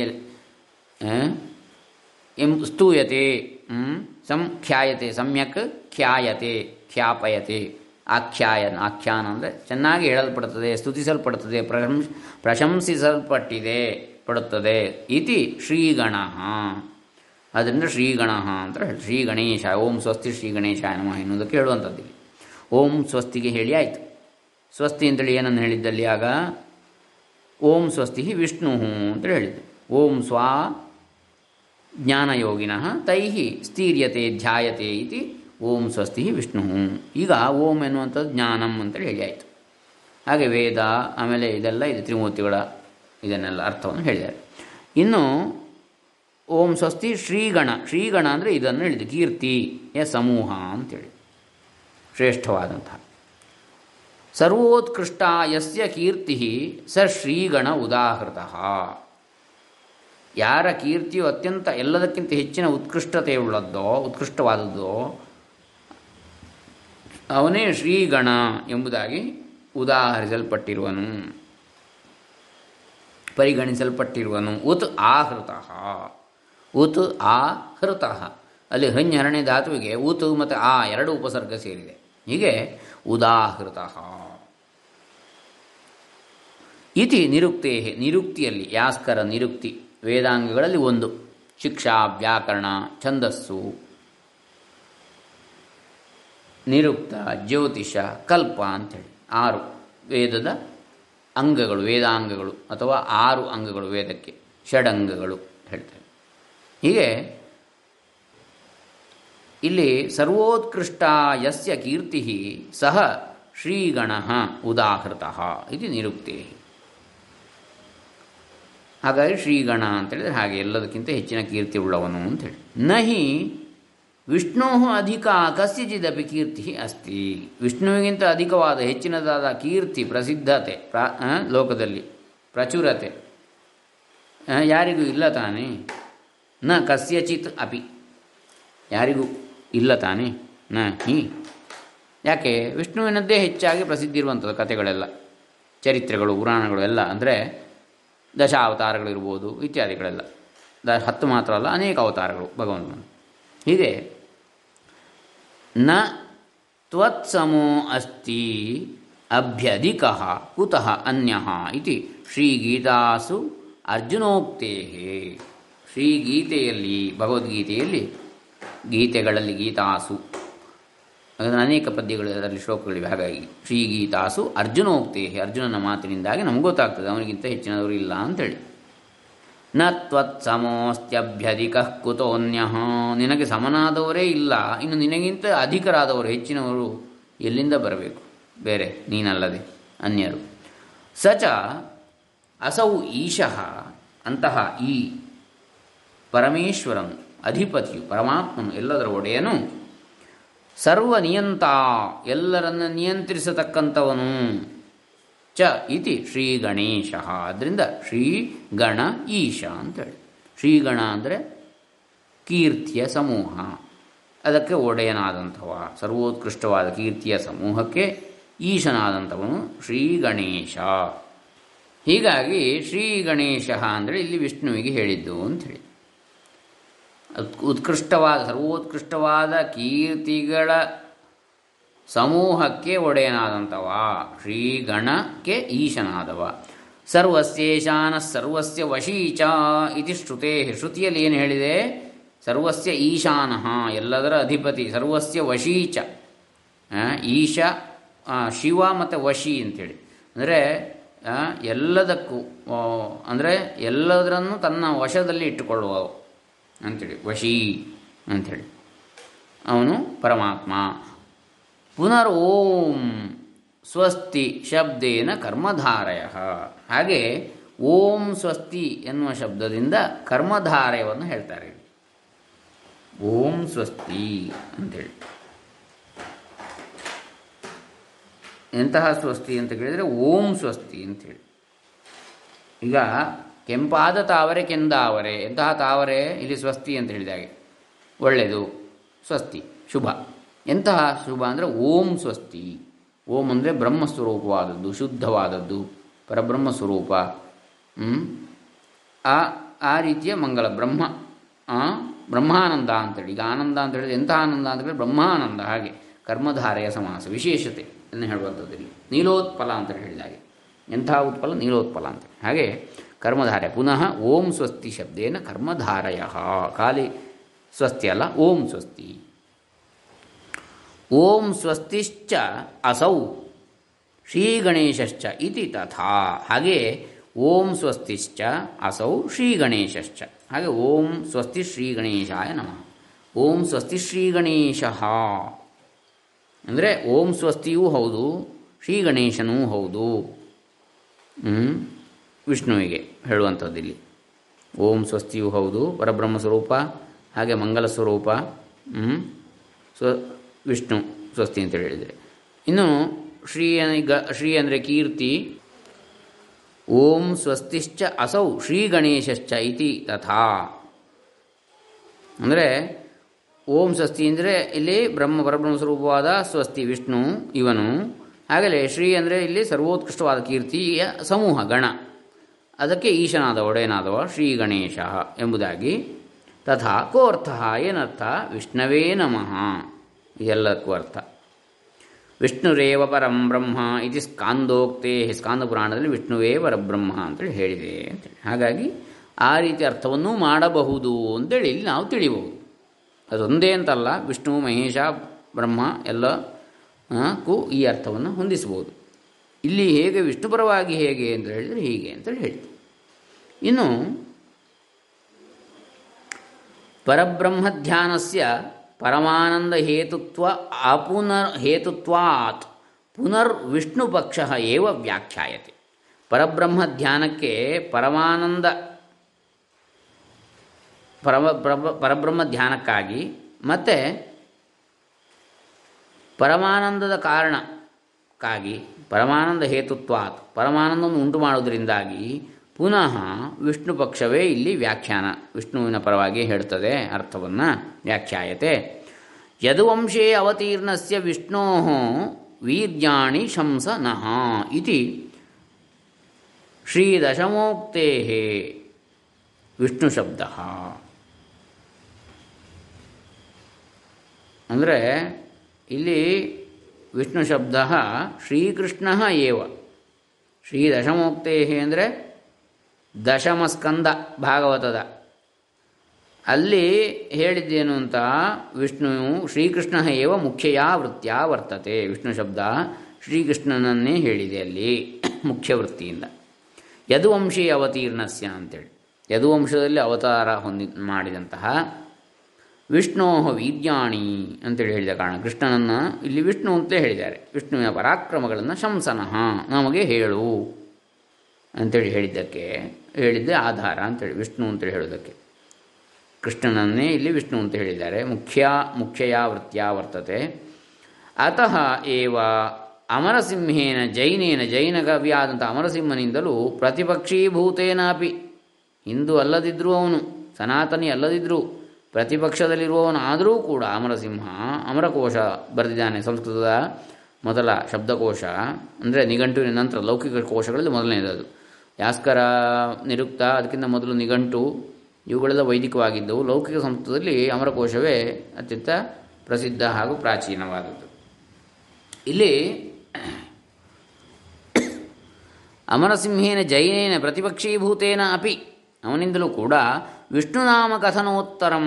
ಎಂ ಸ್ತೂಯತೆ ಸಂಖ್ಯಾಯತೆ ಸಮ್ಯಕ್ ಖ್ಯಾಯತೆ ಖ್ಯಾಪಯತೆ ಆಖ್ಯಾಯನ ಆಖ್ಯಾನ ಅಂದರೆ ಚೆನ್ನಾಗಿ ಹೇಳಲ್ಪಡುತ್ತದೆ ಸ್ತುತಿಸಲ್ಪಡುತ್ತದೆ ಪ್ರಶಂಸ್ ಪ್ರಶಂಸಿಸಲ್ಪಟ್ಟಿದೆ ಪಡುತ್ತದೆ ಇತಿ ಶ್ರೀಗಣ ಅದರಿಂದ ಶ್ರೀಗಣ ಅಂತ ಹೇಳಿ ಶ್ರೀ ಗಣೇಶ ಓಂ ಸ್ವಸ್ತಿ ಶ್ರೀ ಗಣೇಶ ನಮಃ ಎನ್ನುವುದಕ್ಕೆ ಹೇಳುವಂಥದ್ದು ಓಂ ಸ್ವಸ್ತಿಗೆ ಹೇಳಿ ಆಯಿತು ಸ್ವಸ್ತಿ ಅಂತೇಳಿ ಏನನ್ನು ಹೇಳಿದ್ದಲ್ಲಿ ಆಗ ಓಂ ಸ್ವಸ್ತಿ ವಿಷ್ಣು ಅಂತೇಳಿ ಹೇಳಿದ್ದು ಓಂ ಸ್ವಾ ಜ್ಞಾನಯೋಗಿನಃ ತೈ ಸ್ಥೀರ್ಯತೆ ಧ್ಯಾಯತೆ ಇತಿ ಓಂ ಸ್ವಸ್ತಿ ವಿಷ್ಣು ಈಗ ಓಂ ಎನ್ನುವಂಥದ್ದು ಜ್ಞಾನಂ ಅಂತೇಳಿ ಹೇಳಿ ಆಯಿತು ಹಾಗೆ ವೇದ ಆಮೇಲೆ ಇದೆಲ್ಲ ಇದೆ ತ್ರಿಮೂರ್ತಿಗಳ ಇದನ್ನೆಲ್ಲ ಅರ್ಥವನ್ನು ಹೇಳಿದ್ದಾರೆ ಇನ್ನು ಓಂ ಸ್ವಸ್ತಿ ಶ್ರೀಗಣ ಶ್ರೀಗಣ ಅಂದರೆ ಇದನ್ನು ಹೇಳಿದೆ ಕೀರ್ತಿಯ ಸಮೂಹ ಅಂತೇಳಿ ಶ್ರೇಷ್ಠವಾದಂತಹ ಸರ್ವೋತ್ಕೃಷ್ಟ ಯಸ್ಯ ಕೀರ್ತಿ ಸ ಶ್ರೀಗಣ ಉದಾಹೃತಃ ಯಾರ ಕೀರ್ತಿಯು ಅತ್ಯಂತ ಎಲ್ಲದಕ್ಕಿಂತ ಹೆಚ್ಚಿನ ಉತ್ಕೃಷ್ಟತೆಯುಳ್ಳದ್ದೋ ಉತ್ಕೃಷ್ಟವಾದದ್ದೋ ಅವನೇ ಶ್ರೀಗಣ ಎಂಬುದಾಗಿ ಉದಾಹರಿಸಲ್ಪಟ್ಟಿರುವನು ಪರಿಗಣಿಸಲ್ಪಟ್ಟಿರುವನು ಉತ್ ಆಹೃತಃ ಉತ್ ಆಹೃತಃ ಅಲ್ಲಿ ಹೃಣ್ಯರಣೆ ಧಾತುವಿಗೆ ಉತ್ ಮತ್ತು ಆ ಎರಡು ಉಪಸರ್ಗ ಸೇರಿದೆ ಹೀಗೆ ಉದಾಹೃತಃ ಇತಿ ನಿರುಕ್ತೇ ನಿರುಕ್ತಿಯಲ್ಲಿ ಯಾಸ್ಕರ ನಿರುಕ್ತಿ ವೇದಾಂಗಗಳಲ್ಲಿ ಒಂದು ಶಿಕ್ಷಾ ವ್ಯಾಕರಣ ಛಂದಸ್ಸು ನಿರುಕ್ತ ಜ್ಯೋತಿಷ ಕಲ್ಪ ಅಂಥೇಳಿ ಆರು ವೇದದ ಅಂಗಗಳು ವೇದಾಂಗಗಳು ಅಥವಾ ಆರು ಅಂಗಗಳು ವೇದಕ್ಕೆ ಷಡಂಗಗಳು ಹೇಳ್ತಾರೆ ಹೀಗೆ ಇಲ್ಲಿ ಸರ್ವೋತ್ಕೃಷ್ಟ ಯಸ್ಯ ಕೀರ್ತಿ ಸಹ ಶ್ರೀಗಣ ಉದಾಹೃತಃ ಇದು ನಿರುಕ್ತಿ ಹಾಗಾಗಿ ಶ್ರೀಗಣ ಅಂತೇಳಿದರೆ ಹಾಗೆ ಎಲ್ಲದಕ್ಕಿಂತ ಹೆಚ್ಚಿನ ಕೀರ್ತಿ ಉಳ್ಳವನು ಅಂತೇಳಿ ನಹಿ ವಿಷ್ಣು ಅಧಿಕ ಕಸ್ಯಚಿದಪಿ ಕೀರ್ತಿ ಅಸ್ತಿ ವಿಷ್ಣುವಿಗಿಂತ ಅಧಿಕವಾದ ಹೆಚ್ಚಿನದಾದ ಕೀರ್ತಿ ಪ್ರಸಿದ್ಧತೆ ಪ್ರಾ ಲೋಕದಲ್ಲಿ ಪ್ರಚುರತೆ ಯಾರಿಗೂ ಇಲ್ಲ ತಾನೇ ನ ಕಸ್ಯಚಿತ್ ಅಪಿ ಯಾರಿಗೂ ಇಲ್ಲ ತಾನೇ ನ ಹಿ ಯಾಕೆ ವಿಷ್ಣುವಿನದ್ದೇ ಹೆಚ್ಚಾಗಿ ಪ್ರಸಿದ್ಧಿ ಇರುವಂಥದ್ದು ಕಥೆಗಳೆಲ್ಲ ಚರಿತ್ರೆಗಳು ಪುರಾಣಗಳು ಎಲ್ಲ ಅಂದರೆ ದಶಾವತಾರಗಳಿರ್ಬೋದು ಇತ್ಯಾದಿಗಳೆಲ್ಲ ದ ಹತ್ತು ಮಾತ್ರ ಅಲ್ಲ ಅನೇಕ ಅವತಾರಗಳು ಭಗವಂತನ ಹೀಗೆ ನ ತ್ವತ್ಸಮೋ ಅಸ್ತಿ ಅಭ್ಯಧಿಕ ಕುತಃ ಅನ್ಯ ಇತಿ ಶ್ರೀಗೀತಾಸು ಅರ್ಜುನೋಕ್ತೇ ಶ್ರೀಗೀತೆಯಲ್ಲಿ ಭಗವದ್ಗೀತೆಯಲ್ಲಿ ಗೀತೆಗಳಲ್ಲಿ ಗೀತಾಸು ಅದನ್ನು ಅನೇಕ ಪದ್ಯಗಳು ಅದರಲ್ಲಿ ಶ್ಲೋಕಗಳಿವೆ ಹಾಗಾಗಿ ಶ್ರೀಗೀತಾಸು ಅರ್ಜುನೋಕ್ತೇ ಅರ್ಜುನನ ಮಾತಿನಿಂದಾಗಿ ನಮ್ಗೆ ಗೊತ್ತಾಗ್ತದೆ ಅವನಿಗಿಂತ ಹೆಚ್ಚಿನವರು ಇಲ್ಲ ಅಂತೇಳಿ ನ ತ್ವತ್ಸಮೋಸ್ತ್ಯಭ್ಯಧಿಕ ಕುತೋನ್ಯ ನಿನಗೆ ಸಮನಾದವರೇ ಇಲ್ಲ ಇನ್ನು ನಿನಗಿಂತ ಅಧಿಕರಾದವರು ಹೆಚ್ಚಿನವರು ಎಲ್ಲಿಂದ ಬರಬೇಕು ಬೇರೆ ನೀನಲ್ಲದೆ ಅನ್ಯರು ಸಚ ಅಸೌ ಈಶಃ ಅಂತಹ ಈ ಪರಮೇಶ್ವರನು ಅಧಿಪತಿಯು ಪರಮಾತ್ಮನು ಎಲ್ಲದರ ಒಡೆಯನು ಸರ್ವನಿಯಂತ ಎಲ್ಲರನ್ನು ನಿಯಂತ್ರಿಸತಕ್ಕಂಥವನು ಚ ಇತಿ ಶ್ರೀ ಗಣೇಶ ಆದ್ದರಿಂದ ಶ್ರೀ ಗಣ ಈಶ ಅಂತೇಳಿ ಶ್ರೀಗಣ ಅಂದರೆ ಕೀರ್ತಿಯ ಸಮೂಹ ಅದಕ್ಕೆ ಒಡೆಯನಾದಂಥವ ಸರ್ವೋತ್ಕೃಷ್ಟವಾದ ಕೀರ್ತಿಯ ಸಮೂಹಕ್ಕೆ ಈಶನಾದಂಥವನು ಶ್ರೀ ಗಣೇಶ ಹೀಗಾಗಿ ಶ್ರೀ ಗಣೇಶ ಅಂದರೆ ಇಲ್ಲಿ ವಿಷ್ಣುವಿಗೆ ಹೇಳಿದ್ದು ಅಂಥೇಳಿ ಉತ್ಕೃಷ್ಟವಾದ ಸರ್ವೋತ್ಕೃಷ್ಟವಾದ ಕೀರ್ತಿಗಳ ಸಮೂಹಕ್ಕೆ ಒಡೆಯನಾದಂಥವ ಶ್ರೀಗಣಕ್ಕೆ ಈಶನಾದವ ಸರ್ವಸ್ಯೇಶಾನ ಸರ್ವಸ್ಯ ವಶೀಚ ಇತಿ ಶ್ರುತೇ ಶ್ರುತಿಯಲ್ಲಿ ಏನು ಹೇಳಿದೆ ಸರ್ವಸ್ಯ ಈಶಾನಃ ಎಲ್ಲದರ ಅಧಿಪತಿ ಸರ್ವಸ್ಯ ವಶೀಚ ಆ, ಈಶ ಆ, ಶಿವ ಮತ್ತು ವಶಿ ಅಂತೇಳಿ ಅಂದರೆ ಎಲ್ಲದಕ್ಕೂ ಆ, ಅಂದರೆ ಎಲ್ಲದರನ್ನು ತನ್ನ ವಶದಲ್ಲಿ ಇಟ್ಟುಕೊಳ್ಳುವ ಅಂಥೇಳಿ ವಶಿ ಅಂಥೇಳಿ ಅವನು ಪರಮಾತ್ಮ ಪುನರ್ ಓಂ ಸ್ವಸ್ತಿ ಶಬ್ದೇನ ಕರ್ಮಧಾರಯ ಹಾಗೆ ಓಂ ಸ್ವಸ್ತಿ ಎನ್ನುವ ಶಬ್ದದಿಂದ ಕರ್ಮಧಾರಯವನ್ನು ಹೇಳ್ತಾರೆ ಓಂ ಸ್ವಸ್ತಿ ಅಂತೇಳಿ ಎಂತಹ ಸ್ವಸ್ತಿ ಅಂತ ಕೇಳಿದರೆ ಓಂ ಸ್ವಸ್ತಿ ಅಂತೇಳಿ ಈಗ ಕೆಂಪಾದ ತಾವರೆ ಕೆಂದಾವರೆ ಎಂತಹ ತಾವರೆ ಇಲ್ಲಿ ಸ್ವಸ್ತಿ ಅಂತ ಹೇಳಿದಾಗೆ ಒಳ್ಳೆಯದು ಸ್ವಸ್ತಿ ಶುಭ ಎಂತಹ ಶುಭ ಅಂದರೆ ಓಂ ಸ್ವಸ್ತಿ ಓಂ ಅಂದರೆ ಬ್ರಹ್ಮಸ್ವರೂಪವಾದದ್ದು ಶುದ್ಧವಾದದ್ದು ಪರಬ್ರಹ್ಮ ಸ್ವರೂಪ ಹ್ಮ್? ಆ ಆ ರೀತಿಯ ಮಂಗಲ ಬ್ರಹ್ಮ ಆ, ಬ್ರಹ್ಮಾನಂದ ಅಂತೇಳಿ ಈಗ ಆನಂದ ಅಂತ ಹೇಳಿದ್ರೆ ಎಂಥ ಆನಂದ ಅಂತ ಹೇಳಿದ್ರೆ ಬ್ರಹ್ಮಾನಂದ ಹಾಗೆ ಕರ್ಮಧಾರೆಯ ಸಮಾಸ ವಿಶೇಷತೆ ಅನ್ನು ಹೇಳುವಂಥದ್ದು ಇಲ್ಲಿ ನೀಲೋತ್ಪಲ ಅಂತ ಹೇಳಿದಾಗೆ ಎಂಥ ಉತ್ಪಲ ನೀಲೋತ್ಪಲ ಅಂತ ಹಾಗೆ ಕರ್ಮಧಾರೆ ಪುನಃ ಓಂ ಸ್ವಸ್ತಿ ಶಬ್ದೇನ ಕರ್ಮಧಾರಯ ಖಾಲಿ ಸ್ವಸ್ತಿ ಅಲ್ಲ ಓಂ ಸ್ವಸ್ತಿ ಓಂ ಸ್ವಸ್ತಿಶ್ಚ ಅಸೌ ಶ್ರೀಗಣೇಶಶ್ಚ ಇತಿ ತಥಾ ಹಾಗೆ ಓಂ ಸ್ವಸ್ತಿಶ್ಚ ಅಸೌ ಶ್ರೀಗಣೇಶಶ್ಚ ಹಾಗೆ ಓಂ ಸ್ವಸ್ತಿ ಶ್ರೀಗಣೇಶಾಯ ನಮಃ ಓಂ ಸ್ವಸ್ತಿ ಶ್ರೀಗಣೇಶ ಅಂದರೆ ಓಂ ಸ್ವಸ್ತಿಯೂ ಹೌದು ಶ್ರೀಗಣೇಶನೂ ಹೌದು ಹ್ಮ್? ವಿಷ್ಣುವಿಗೆ ಹೇಳುವಂಥದ್ದು ಇಲ್ಲಿ ಓಂ ಸ್ವಸ್ತಿಯೂ ಹೌದು ಪರಬ್ರಹ್ಮ ಸ್ವರೂಪ ಹಾಗೆ ಮಂಗಲ ಸ್ವರೂಪ ಹ್ಮ್? ಸ್ವ ವಿಷ್ಣು ಸ್ವಸ್ತಿ ಅಂತ ಹೇಳಿದರೆ ಇನ್ನು ಶ್ರೀ ಗ ಶ್ರೀ ಅಂದರೆ ಕೀರ್ತಿ ಓಂ ಸ್ವಸ್ತಿಶ್ಚ ಅಸೌ ಶ್ರೀ ಗಣೇಶಶ್ಚ ಇತಿ ತಥಾ ಅಂದರೆ ಓಂ ಸ್ವಸ್ತಿ ಅಂದರೆ ಇಲ್ಲಿ ಬ್ರಹ್ಮ ಪರಬ್ರಹ್ಮ ಸ್ವರೂಪವಾದ ಸ್ವಸ್ತಿ ವಿಷ್ಣು ಇವನು ಹಾಗಲೇ ಶ್ರೀ ಅಂದರೆ ಇಲ್ಲಿ ಸರ್ವೋತ್ಕೃಷ್ಟವಾದ ಕೀರ್ತಿಯ ಸಮೂಹ ಗಣ ಅದಕ್ಕೆ ಈಶನಾದ ಒಡೆಯನಾದವ ಶ್ರೀ ಗಣೇಶ ಎಂಬುದಾಗಿ ತಥಾ ಕೋರ್ಥ ಏನರ್ಥ ವಿಷ್ಣವೇ ನಮಃ ಇದೆಲ್ಲಕ್ಕೂ ಅರ್ಥ ವಿಷ್ಣುರೇವ ಪರಂ ಬ್ರಹ್ಮ ಇತಿ ಸ್ಕಾಂದೋಕ್ತೇ ಸ್ಕಾಂದ ಪುರಾಣದಲ್ಲಿ ವಿಷ್ಣುವೇ ಪರಬ್ರಹ್ಮ ಅಂತೇಳಿ ಹೇಳಿದೆ ಅಂತೇಳಿ ಹಾಗಾಗಿ ಆ ರೀತಿ ಅರ್ಥವನ್ನು ಮಾಡಬಹುದು ಅಂತೇಳಿ ಇಲ್ಲಿ ನಾವು ತಿಳಿಬಹುದು ಅದೊಂದೇ ಅಂತಲ್ಲ ವಿಷ್ಣು ಮಹೇಶ ಬ್ರಹ್ಮ ಎಲ್ಲ ಆ, ಕ್ಕೂ ಈ ಅರ್ಥವನ್ನು ಹೊಂದಿಸಬಹುದು ಇಲ್ಲಿ ಹೇಗೆ ವಿಷ್ಣುಪರವಾಗಿ ಹೇಗೆ ಅಂತ ಹೇಳಿದರೆ ಹೀಗೆ ಅಂತೇಳಿ ಹೇಳ್ತೀವಿ ಇನ್ನು ಪರಬ್ರಹ್ಮಧ್ಯಾನಸ್ಯ ಪರಮಾನಂದ ಹೇತುತ್ವ ಅಪುನರ್ ಹೇತುತ್ವಾತ್ ಪುನರ್ ವಿಷ್ಣು ಪಕ್ಷ ಏವ ವ್ಯಾಖ್ಯಾಯತೆ ಪರಬ್ರಹ್ಮ ಧ್ಯಾನಕ್ಕೆ ಪರಮಾನಂದ ಪರಮ ಪ್ರಭ- ಪರಬ್ರಹ್ಮ ಧ್ಯಾನಕ್ಕಾಗಿ ಮತ್ತು ಪರಮಾನಂದದ ಕಾರಣಕ್ಕಾಗಿ ಪರಮಾನಂದ ಹೇತುತ್ವಾತ್ ಪರಮಾನಂದವನ್ನು ಉಂಟು ಮಾಡುವುದರಿಂದಾಗಿ ಪುನಃ ವಿಷ್ಣು ಪಕ್ಷವೇ ಇಲ್ಲಿ ವ್ಯಾಖ್ಯಾನ ವಿಷ್ಣುವಿನ ಪರವಾಗಿ ಹೇಳ್ತದೆ ಅರ್ಥವನ್ನು ವ್ಯಾಖ್ಯಾಯತೆ ಯದುವಂಶೇ ಅವತೀರ್ಣಸ್ಯ ವಿಷ್ಣೋ ವೀರ್ಯಾಣಿ ಶಂಸ ನಃ ಇತಿ ಶ್ರೀದಶಮೋಕ್ತೇ ವಿಷ್ಣು ಶಬ್ದ ಅಂದರೆ ಇಲ್ಲಿ ವಿಷ್ಣು ಶಬ್ದ ಶ್ರೀಕೃಷ್ಣ ಏವ ಶ್ರೀ ದಶಮೋಕ್ತೇ ಅಂದರೆ ದಶಮಸ್ಕಂದ ಭಾಗವತದ ಅಲ್ಲಿ ಹೇಳಿದ್ದೇನು ಅಂತ ವಿಷ್ಣು ಶ್ರೀಕೃಷ್ಣ ಏವ ಮುಖ್ಯಯಾ ವೃತ್ತಿಯ ವರ್ತತೆ ವಿಷ್ಣು ಶಬ್ದ ಶ್ರೀಕೃಷ್ಣನನ್ನೇ ಹೇಳಿದೆ ಅಲ್ಲಿ ಮುಖ್ಯ ವೃತ್ತಿಯಿಂದ ಯದುವಂಶಿ ಅವತೀರ್ಣಸ್ಯ ಅಂತೇಳಿ ಯದುವಂಶದಲ್ಲಿ ಅವತಾರ ಹೊಂದಿ ಮಾಡಿದಂತಹ ವಿಷ್ಣೋ ವೀರ್ಯಾಣಿ ಅಂತೇಳಿ ಹೇಳಿದ ಕಾರಣ ಕೃಷ್ಣನನ್ನು ಇಲ್ಲಿ ವಿಷ್ಣು ಅಂತಲೇ ಹೇಳಿದ್ದಾರೆ ವಿಷ್ಣುವಿನ ಪರಾಕ್ರಮಗಳನ್ನು ಶಂಸನಃ ನಮಗೆ ಹೇಳು ಅಂತೇಳಿ ಹೇಳಿದ್ದಕ್ಕೆ ಹೇಳಿದ್ದೆ ಆಧಾರ ಅಂತೇಳಿ ವಿಷ್ಣು ಅಂತೇಳಿ ಹೇಳೋದಕ್ಕೆ ಕೃಷ್ಣನನ್ನೇ ಇಲ್ಲಿ ವಿಷ್ಣು ಅಂತ ಹೇಳಿದ್ದಾರೆ ಮುಖ್ಯ ಮುಖ್ಯಯ ವೃತ್ತಿಯ ವರ್ತತೆ ಅತಃ ಏವ ಅಮರಸಿಂಹೇನ ಜೈನೇನ ಜೈನ ಕವಿಯಾದಂಥ ಅಮರಸಿಂಹನಿಂದಲೂ ಪ್ರತಿಪಕ್ಷೀಭೂತೇನಾಪಿ ಹಿಂದೂ ಅಲ್ಲದಿದ್ದರೂ ಅವನು ಸನಾತನಿ ಅಲ್ಲದಿದ್ದರೂ ಪ್ರತಿಪಕ್ಷದಲ್ಲಿರುವವನು ಆದರೂ ಕೂಡ ಅಮರಸಿಂಹ ಅಮರಕೋಶ ಬರೆದಿದ್ದಾನೆ ಸಂಸ್ಕೃತದ ಮೊದಲ ಶಬ್ದಕೋಶ ಅಂದರೆ ನಿಘಂಟುವಿನ ನಂತರ ಲೌಕಿಕ ಕೋಶಗಳಲ್ಲಿ ಮೊದಲನೇದು ಅದು ಯಾಸ್ಕರ ನಿರುಕ್ತ ಅದಕ್ಕಿಂತ ಮೊದಲು ನಿಘಂಟು ಇವುಗಳೆಲ್ಲ ವೈದಿಕವಾಗಿದ್ದವು ಲೌಕಿಕ ಸಂಸ್ಕೃತದಲ್ಲಿ ಅಮರಕೋಶವೇ ಅತ್ಯಂತ ಪ್ರಸಿದ್ಧ ಹಾಗೂ ಪ್ರಾಚೀನವಾದದ್ದು ಇಲ್ಲಿ ಅಮರಸಿಂಹೇನ ಜೈನೇನ ಪ್ರತಿಪಕ್ಷೀಭೂತೇನ ಅಪಿ ಅವನಿಂದಲೂ ಕೂಡ ವಿಷ್ಣುನಾಮ ಕಥನೋತ್ತರಂ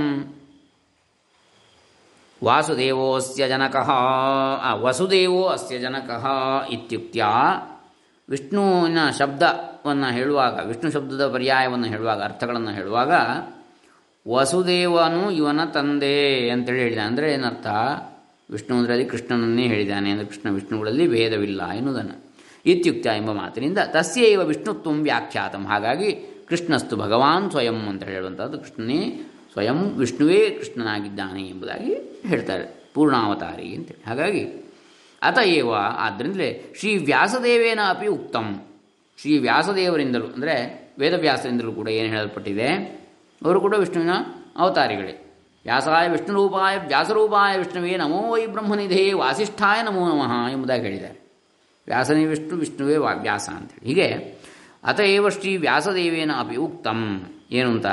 ವಾಸುದೇವೋಸ್ಯ ಜನಕಃ ಆ, ವಸುದೇವೋ ಅಸ್ಯ ಜನಕಃ ಇತ್ಯುಕ್ತ್ಯ ವಿಷ್ಣುವಿನ ಶಬ್ದವನ್ನು ಹೇಳುವಾಗ ವಿಷ್ಣು ಶಬ್ದದ ಪರ್ಯಾಯವನ್ನು ಹೇಳುವಾಗ ಅರ್ಥಗಳನ್ನು ಹೇಳುವಾಗ ವಸುದೇವನು ಇವನ ತಂದೆ ಅಂತೇಳಿ ಹೇಳಿದ ಅಂದರೆ ಏನರ್ಥ ವಿಷ್ಣು ಅಂದರೆ ಅಲ್ಲಿ ಕೃಷ್ಣನನ್ನೇ ಹೇಳಿದ್ದಾನೆ ಅಂದರೆ ಕೃಷ್ಣ ವಿಷ್ಣುಗಳಲ್ಲಿ ಭೇದವಿಲ್ಲ ಎನ್ನುವುದನ್ನು ಇತ್ಯುಕ್ತ ಎಂಬ ಮಾತಿನಿಂದ ತಸ್ಯೈವ ವಿಷ್ಣುತ್ವಂ ವ್ಯಾಖ್ಯಾತಂ ಹಾಗಾಗಿ ಕೃಷ್ಣಸ್ತು ಭಗವಾನ್ ಸ್ವಯಂ ಅಂತ ಹೇಳುವಂಥದ್ದು ಕೃಷ್ಣನೇ ಸ್ವಯಂ ವಿಷ್ಣುವೇ ಕೃಷ್ಣನಾಗಿದ್ದಾನೆ ಎಂಬುದಾಗಿ ಹೇಳ್ತಾರೆ ಪೂರ್ಣಾವತಾರಿ ಅಂತೇಳಿ ಹಾಗಾಗಿ ಅತಏವ ಆದ್ದರಿಂದಲೇ ಶ್ರೀ ವ್ಯಾಸದೇವೇನ ಅಪಿ ಉಕ್ತಂ ಶ್ರೀ ವ್ಯಾಸದೇವರಿಂದಲೂ ಅಂದರೆ ವೇದವ್ಯಾಸರಿಂದಲೂ ಕೂಡ ಏನು ಹೇಳಲ್ಪಟ್ಟಿದೆ ಅವರು ಕೂಡ ವಿಷ್ಣುವಿನ ಅವತಾರಿಗಳೇ ವ್ಯಾಸಾಯ ವಿಷ್ಣುರೂಪಾಯ ವ್ಯಾಸರೂಪಾಯ ವಿಷ್ಣುವೇ ನಮೋ ವೈ ಬ್ರಹ್ಮನಿಧೇ ವಾಸಿಷ್ಠಾಯ ನಮೋ ನಮಃ ಎಂಬುದಾಗಿ ಹೇಳಿದ್ದಾರೆ ವ್ಯಾಸನೇ ವಿಷ್ಣು ವಿಷ್ಣುವೇ ವಾ ವ್ಯಾಸ ಅಂತೇಳಿ ಹೀಗೆ ಅತಏವ ಶ್ರೀ ವ್ಯಾಸದೇವೇನ ಅಪಿ ಉಕ್ತಂ ಏನು ಅಂತ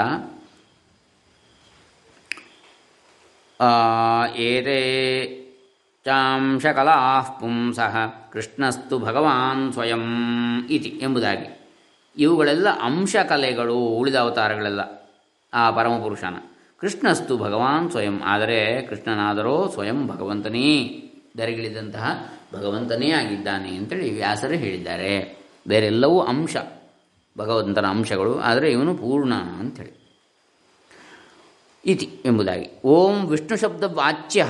ಆ, ಏತೆ ಚಾಂಶಕಲಾ ಪುಂಸಃ ಕೃಷ್ಣಸ್ತು ಭಗವಾನ್ ಸ್ವಯಂ ಇತಿ ಎಂಬುದಾಗಿ ಇವುಗಳೆಲ್ಲ ಅಂಶಕಲೆಗಳು ಉಳಿದ ಅವತಾರಗಳೆಲ್ಲ ಆ ಪರಮಪುರುಷನ ಕೃಷ್ಣಸ್ತು ಭಗವಾನ್ ಸ್ವಯಂ ಆದರೆ ಕೃಷ್ಣನಾದರೋ ಸ್ವಯಂ ಭಗವಂತನೇ ದರೆಗಿಳಿದಂತಹ ಭಗವಂತನೇ ಆಗಿದ್ದಾನೆ ಅಂತೇಳಿ ವ್ಯಾಸರು ಹೇಳಿದ್ದಾರೆ ಬೇರೆಲ್ಲವೂ ಅಂಶ ಭಗವಂತನ ಅಂಶಗಳು ಆದರೆ ಇವನು ಪೂರ್ಣ ಅಂಥೇಳಿ ಇತಿ ಎಂಬುದಾಗಿ ಓಂ ವಿಷ್ಣು ಶಬ್ದ ವಾಚ್ಯ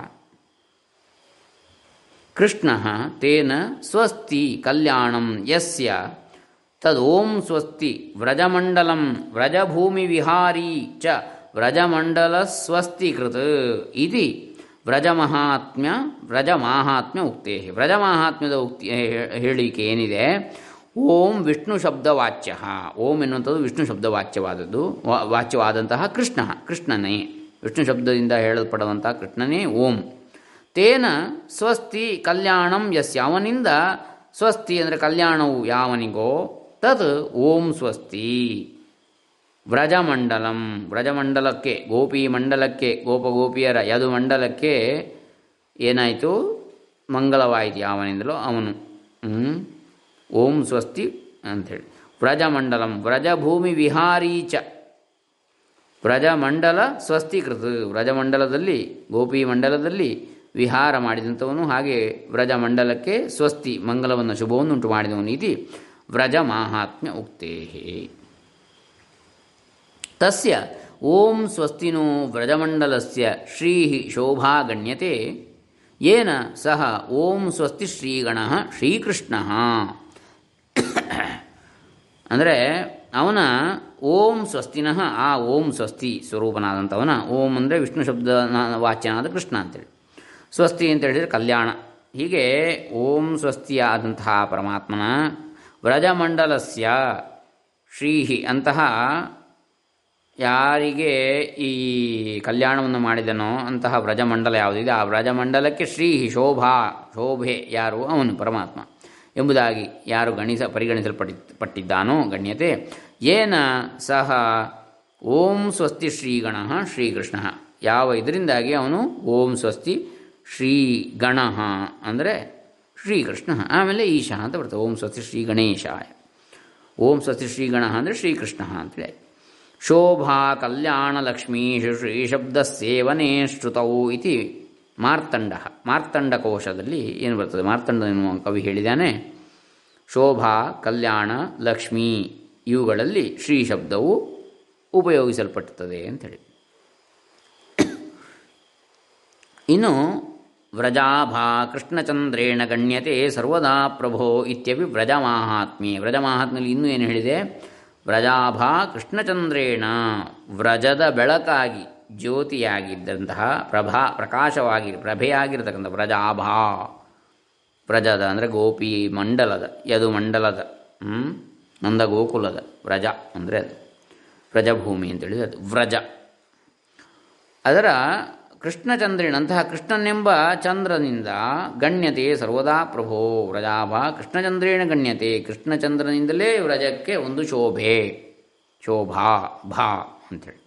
ಕೃಷ್ಣ ತೇನ ಸ್ವಸ್ತಿ ಕಲ್ಯಾಣಂ ಯಸ್ಯ ತದೋಂ ಸ್ವಸ್ತಿ ವ್ರಜಮಂಡಲಂ ವ್ರಜಭೂಮಿ ವಿಹಾರಿ ಚ ವ್ರಜಮಂಡಲ ಸ್ವಸ್ತಿ ಕೃತ ಇತಿ ವ್ರಜಮಹಾತ್ಮ್ಯ ವ್ರಜಮಾಹಾತ್ಮ್ಯ ಉಕ್ತೇ ವ್ರಜಮಾಹಾತ್ಮ್ಯದ ಉಕ್ತಿ ಹೇ- ಹೇಳಿಕೆ ಏನಿದೆ ಓಂ ವಿಷ್ಣು ಶಬ್ದವಾಚ್ಯ ಓಂ ಎನ್ನುವಂಥದ್ದು ವಿಷ್ಣು ಶಬ್ದವಾಚ್ಯವಾದದ್ದು ವಾ- ವಾಚ್ಯವಾದಂತಹ ಕೃಷ್ಣ ಕೃಷ್ಣನೇ ವಿಷ್ಣು ಶಬ್ದದಿಂದ ಹೇಳಲ್ಪಡುವಂತಹ ಕೃಷ್ಣನೇ ಓಂ ತೇನ ಸ್ವಸ್ತಿ ಕಲ್ಯಾಣಂ ಯಸ್ಯ ಅವನಿಂದ ಸ್ವಸ್ತಿ ಅಂದರೆ ಕಲ್ಯಾಣವು ಯಾವನಿಗೋ ತತ್ ಓಂ ಸ್ವಸ್ತಿ ವ್ರಜಮಂಡಲಂ ವ್ರಜಮಂಡಲಕ್ಕೆ ಗೋಪಿ ಮಂಡಲಕ್ಕೆ ಗೋಪಗೋಪಿಯರ ಯದು ಮಂಡಲಕ್ಕೆ ಏನಾಯಿತು ಮಂಗಲವಾಯಿತು ಯಾವನಿಂದಲೋ ಅವನು ಹ್ಮ್? ಓಂ ಸ್ವಸ್ತಿ ಅಂಥೇಳಿ ವ್ರಜಮಂಡಲಂ ವ್ರಜಭೂಮಿ ವಿಹಾರೀ ಚ ವ್ರಜಮಂಡಲ ಸ್ವಸ್ತೀಕೃತ ವ್ರಜಮಂಡಲದಲ್ಲಿ ಗೋಪಿ ಮಂಡಲದಲ್ಲಿ ವಿಹಾರ ಮಾಡಿದಂಥವನು ಹಾಗೆ ವ್ರಜಮಂಡಲಕ್ಕೆ ಸ್ವಸ್ತಿ ಮಂಗಲವನ್ನು ಶುಭವನ್ನು ಉಂಟು ಮಾಡಿದವನು ಇತಿ ವ್ರಜ ಮಾಹಾತ್ಮ್ಯ ಉಕ್ತೇ ತಸ್ಯ ಓಂ ಸ್ವಸ್ತಿನೋ ವ್ರಜಮಂಡಲಸ್ಯ ಶ್ರೀ ಶೋಭಾ ಗಣ್ಯತೆ ಯೇನ ಸಹ ಓಂ ಸ್ವಸ್ತಿ ಶ್ರೀಗಣ ಶ್ರೀಕೃಷ್ಣ ಅಂದರೆ ಅವನ ಓಂ ಸ್ವಸ್ತಿನಃ ಆ ಓಂ ಸ್ವಸ್ತಿ ಸ್ವರೂಪನಾದಂಥವನ ಓಂ ಅಂದರೆ ವಿಷ್ಣು ಶಬ್ದ ವಾಚ್ಯನಾದ ಕೃಷ್ಣ ಅಂತೇಳಿ ಸ್ವಸ್ತಿ ಅಂತ ಹೇಳಿದರೆ ಕಲ್ಯಾಣ ಹೀಗೆ ಓಂ ಸ್ವಸ್ತಿಯಾದಂತಹ ಪರಮಾತ್ಮನ ವ್ರಜಮಂಡಲಸ್ಯ ಶ್ರೀಹಿ ಅಂತಹ ಯಾರಿಗೆ ಈ ಕಲ್ಯಾಣವನ್ನು ಮಾಡಿದನೋ ಅಂತಹ ವ್ರಜಮಂಡಲ ಯಾವುದಿದೆ ಆ ವ್ರಜಮಂಡಲಕ್ಕೆ ಶ್ರೀ ಶೋಭಾ ಶೋಭೆ ಯಾರು ಅವನು ಪರಮಾತ್ಮ ಎಂಬುದಾಗಿ ಯಾರು ಗಣಿಸ ಪರಿಗಣಿಸಲ್ಪಟ್ಟಿ ಪಟ್ಟಿದ್ದಾನೋ ಗಣ್ಯತೆ ಏನ ಸಹ ಓಂ ಸ್ವಸ್ತಿ ಶ್ರೀಗಣ ಶ್ರೀಕೃಷ್ಣ ಯಾವ ಇದರಿಂದಾಗಿ ಅವನು ಓಂ ಸ್ವಸ್ತಿ ಶ್ರೀಗಣ ಅಂದರೆ ಶ್ರೀಕೃಷ್ಣ ಆಮೇಲೆ ಈಶ ಅಂತ ಬರ್ತದೆ ಓಂ ಸ್ವಸ್ತಿ ಶ್ರೀ ಗಣೇಶಾಯ ಓಂ ಸ್ವಸ್ತಿ ಶ್ರೀಗಣ ಅಂದರೆ ಶ್ರೀಕೃಷ್ಣ ಅಂತೇಳಿ ಶೋಭಾ ಕಲ್ಯಾಣಲಕ್ಷ್ಮೀ ಶ್ರೀಶಬ್ದ ಸೇವನೆ ಶ್ರುತೌ ಇತಿ ಮಾರ್ತಂಡ ಮಾರ್ತಂಡಕೋಶದಲ್ಲಿ ಏನು ಬರ್ತದೆ ಮಾರ್ತಂಡ ಎನ್ನುವ ಕವಿ ಹೇಳಿದ್ದಾನೆ ಶೋಭಾ ಕಲ್ಯಾಣ ಲಕ್ಷ್ಮೀ ಇವುಗಳಲ್ಲಿ ಶ್ರೀ ಶಬ್ದವು ಉಪಯೋಗಿಸಲ್ಪಡುತ್ತದೆ ಅಂಥೇಳಿ ಇನ್ನು ವ್ರಜಾಭಾ ಕೃಷ್ಣಚಂದ್ರೇಣ ಗಣ್ಯತೆ ಸರ್ವದಾ ಪ್ರಭೋ ಇತ್ಯಪಿ ವ್ರಜಮಾಹಾತ್ಮ್ಯೆ ವ್ರಜಮಾಹಾತ್ಮ್ಯಲ್ಲಿ ಇನ್ನೂ ಏನು ಹೇಳಿದೆ ವ್ರಜಾಭಾ ಕೃಷ್ಣಚಂದ್ರೇಣ ವ್ರಜದ ಬೆಳಕಾಗಿ ಜ್ಯೋತಿಯಾಗಿದ್ದಂತಹ ಪ್ರಭಾ ಪ್ರಕಾಶವಾಗಿ ಪ್ರಭೆಯಾಗಿರ್ತಕ್ಕಂಥ ವ್ರಜಾಭಾ ವ್ರಜದ ಅಂದರೆ ಗೋಪಿ ಮಂಡಲದ ಯದು ಮಂಡಲದ ನಂದ ಗೋಕುಲದ ವ್ರಜ ಅಂದರೆ ಅದು ವ್ರಜಭೂಮಿ ಅಂತೇಳಿ ಅದು ವ್ರಜ ಅದರ ಕೃಷ್ಣಚಂದ್ರನಂತಹ ಕೃಷ್ಣನೆಂಬ ಚಂದ್ರನಿಂದ ಗಣ್ಯತೆ ಸರ್ವದಾ ಪ್ರಭೋ ವ್ರಜಾಭ ಕೃಷ್ಣಚಂದ್ರೇಣ ಗಣ್ಯತೆ ಕೃಷ್ಣಚಂದ್ರನಿಂದಲೇ ವ್ರಜಕ್ಕೆ ಒಂದು ಶೋಭೆ ಶೋಭಾ ಭಾ ಅಂಥೇಳಿ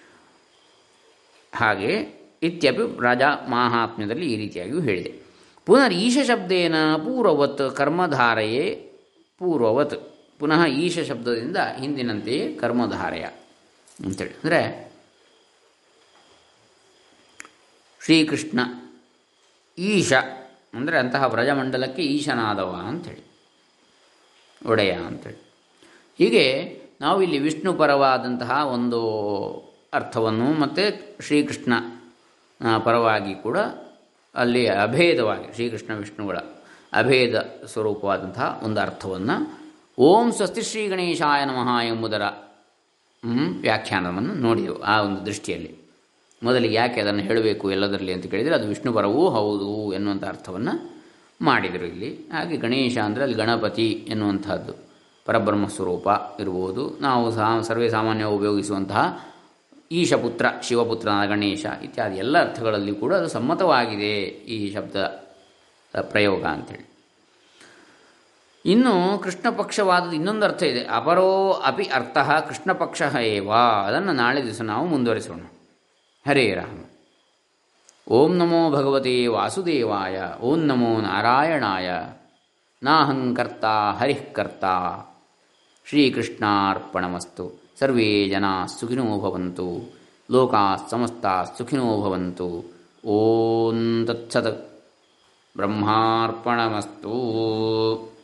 ಹಾಗೆ ಇತ್ಯಪಿ ವ್ರಜ ಮಾಹಾತ್ಮ್ಯದಲ್ಲಿ ಈ ರೀತಿಯಾಗಿಯೂ ಹೇಳಿದೆ ಪುನರ್ ಈಶ ಶಬ್ದೇನ ಪೂರ್ವವತ್ ಕರ್ಮಧಾರೆಯೇ ಪೂರ್ವವತ್ ಪುನಃ ಈಶ ಶಬ್ದದಿಂದ ಹಿಂದಿನಂತೆಯೇ ಕರ್ಮಧಾರೆಯ ಅಂತೇಳಿ ಅಂದರೆ ಶ್ರೀಕೃಷ್ಣ ಈಶ ಅಂದರೆ ಅಂತಹ ವ್ರಜಮಂಡಲಕ್ಕೆ ಈಶನಾದವ ಅಂಥೇಳಿ ಒಡೆಯ ಅಂಥೇಳಿ ಹೀಗೆ ನಾವು ಇಲ್ಲಿ ವಿಷ್ಣು ಪರವಾದಂತಹ ಒಂದು ಅರ್ಥವನ್ನು ಮತ್ತು ಶ್ರೀಕೃಷ್ಣ ಪರವಾಗಿ ಕೂಡ ಅಲ್ಲಿ ಅಭೇದವಾಗಿ ಶ್ರೀಕೃಷ್ಣ ವಿಷ್ಣುಗಳ ಅಭೇದ ಸ್ವರೂಪವಾದಂತಹ ಒಂದು ಅರ್ಥವನ್ನು ಓಂ ಸ್ವಸ್ತಿ ಶ್ರೀ ಗಣೇಶಾಯ ನಮಃ ಎಂಬುದರ ವ್ಯಾಖ್ಯಾನವನ್ನು ನೋಡಿದೆವು ಆ ಒಂದು ದೃಷ್ಟಿಯಲ್ಲಿ ಮೊದಲಿಗೆ ಯಾಕೆ ಅದನ್ನು ಹೇಳಬೇಕು ಎಲ್ಲದರಲ್ಲಿ ಅಂತ ಕೇಳಿದರೆ ಅದು ವಿಷ್ಣು ಪರವೂ ಹೌದು ಎನ್ನುವಂಥ ಅರ್ಥವನ್ನು ಮಾಡಿದರು ಇಲ್ಲಿ ಹಾಗೆ ಗಣೇಶ ಅಂದರೆ ಅಲ್ಲಿ ಗಣಪತಿ ಎನ್ನುವಂಥದ್ದು ಪರಬ್ರಹ್ಮ ಸ್ವರೂಪ ಇರ್ಬೋದು ನಾವು ಸಾ ಸರ್ವೇ ಸಾಮಾನ್ಯವಾಗಿ ಉಪಯೋಗಿಸುವಂತಹ ಈಶಪುತ್ರ ಶಿವಪುತ್ರನಾದ ಗಣೇಶ ಇತ್ಯಾದಿ ಎಲ್ಲ ಅರ್ಥಗಳಲ್ಲಿ ಕೂಡ ಅದು ಸಮ್ಮತವಾಗಿದೆ ಈ ಶಬ್ದ ಪ್ರಯೋಗ ಅಂಥೇಳಿ ಇನ್ನು ಕೃಷ್ಣ ಪಕ್ಷವಾದದ್ದು ಇನ್ನೊಂದು ಅರ್ಥ ಇದೆ ಅಪರೋ ಅಪಿ ಅರ್ಥ ಕೃಷ್ಣ ಪಕ್ಷ ಏವ ಅದನ್ನು ನಾಳೆ ದಿವಸ ನಾವು ಮುಂದುವರಿಸೋಣ ಹರೇ ರಾಮ ಓಂ ನಮೋ ಭಗವತೆ ವಾಸುದೇವಾಯ ಓಂ ನಮೋ ನಾರಾಯಣಾಯ ನಾಹಂಕರ್ತ ಹರಿಃಕರ್ತ ಶ್ರೀಕೃಷ್ಣಾರ್ಪಣಮಸ್ತು ಸರ್ವೇ ಜನ ಸುಖಿನೋ ಭವಂತು ಲೋಕಾ ಸಮಸ್ತ ಸುಖಿನೋ ಭವಂತು ಓಂ ತತ್ಸತ್ ಬ್ರಹ್ಮಾರ್ಪಣಮಸ್ತು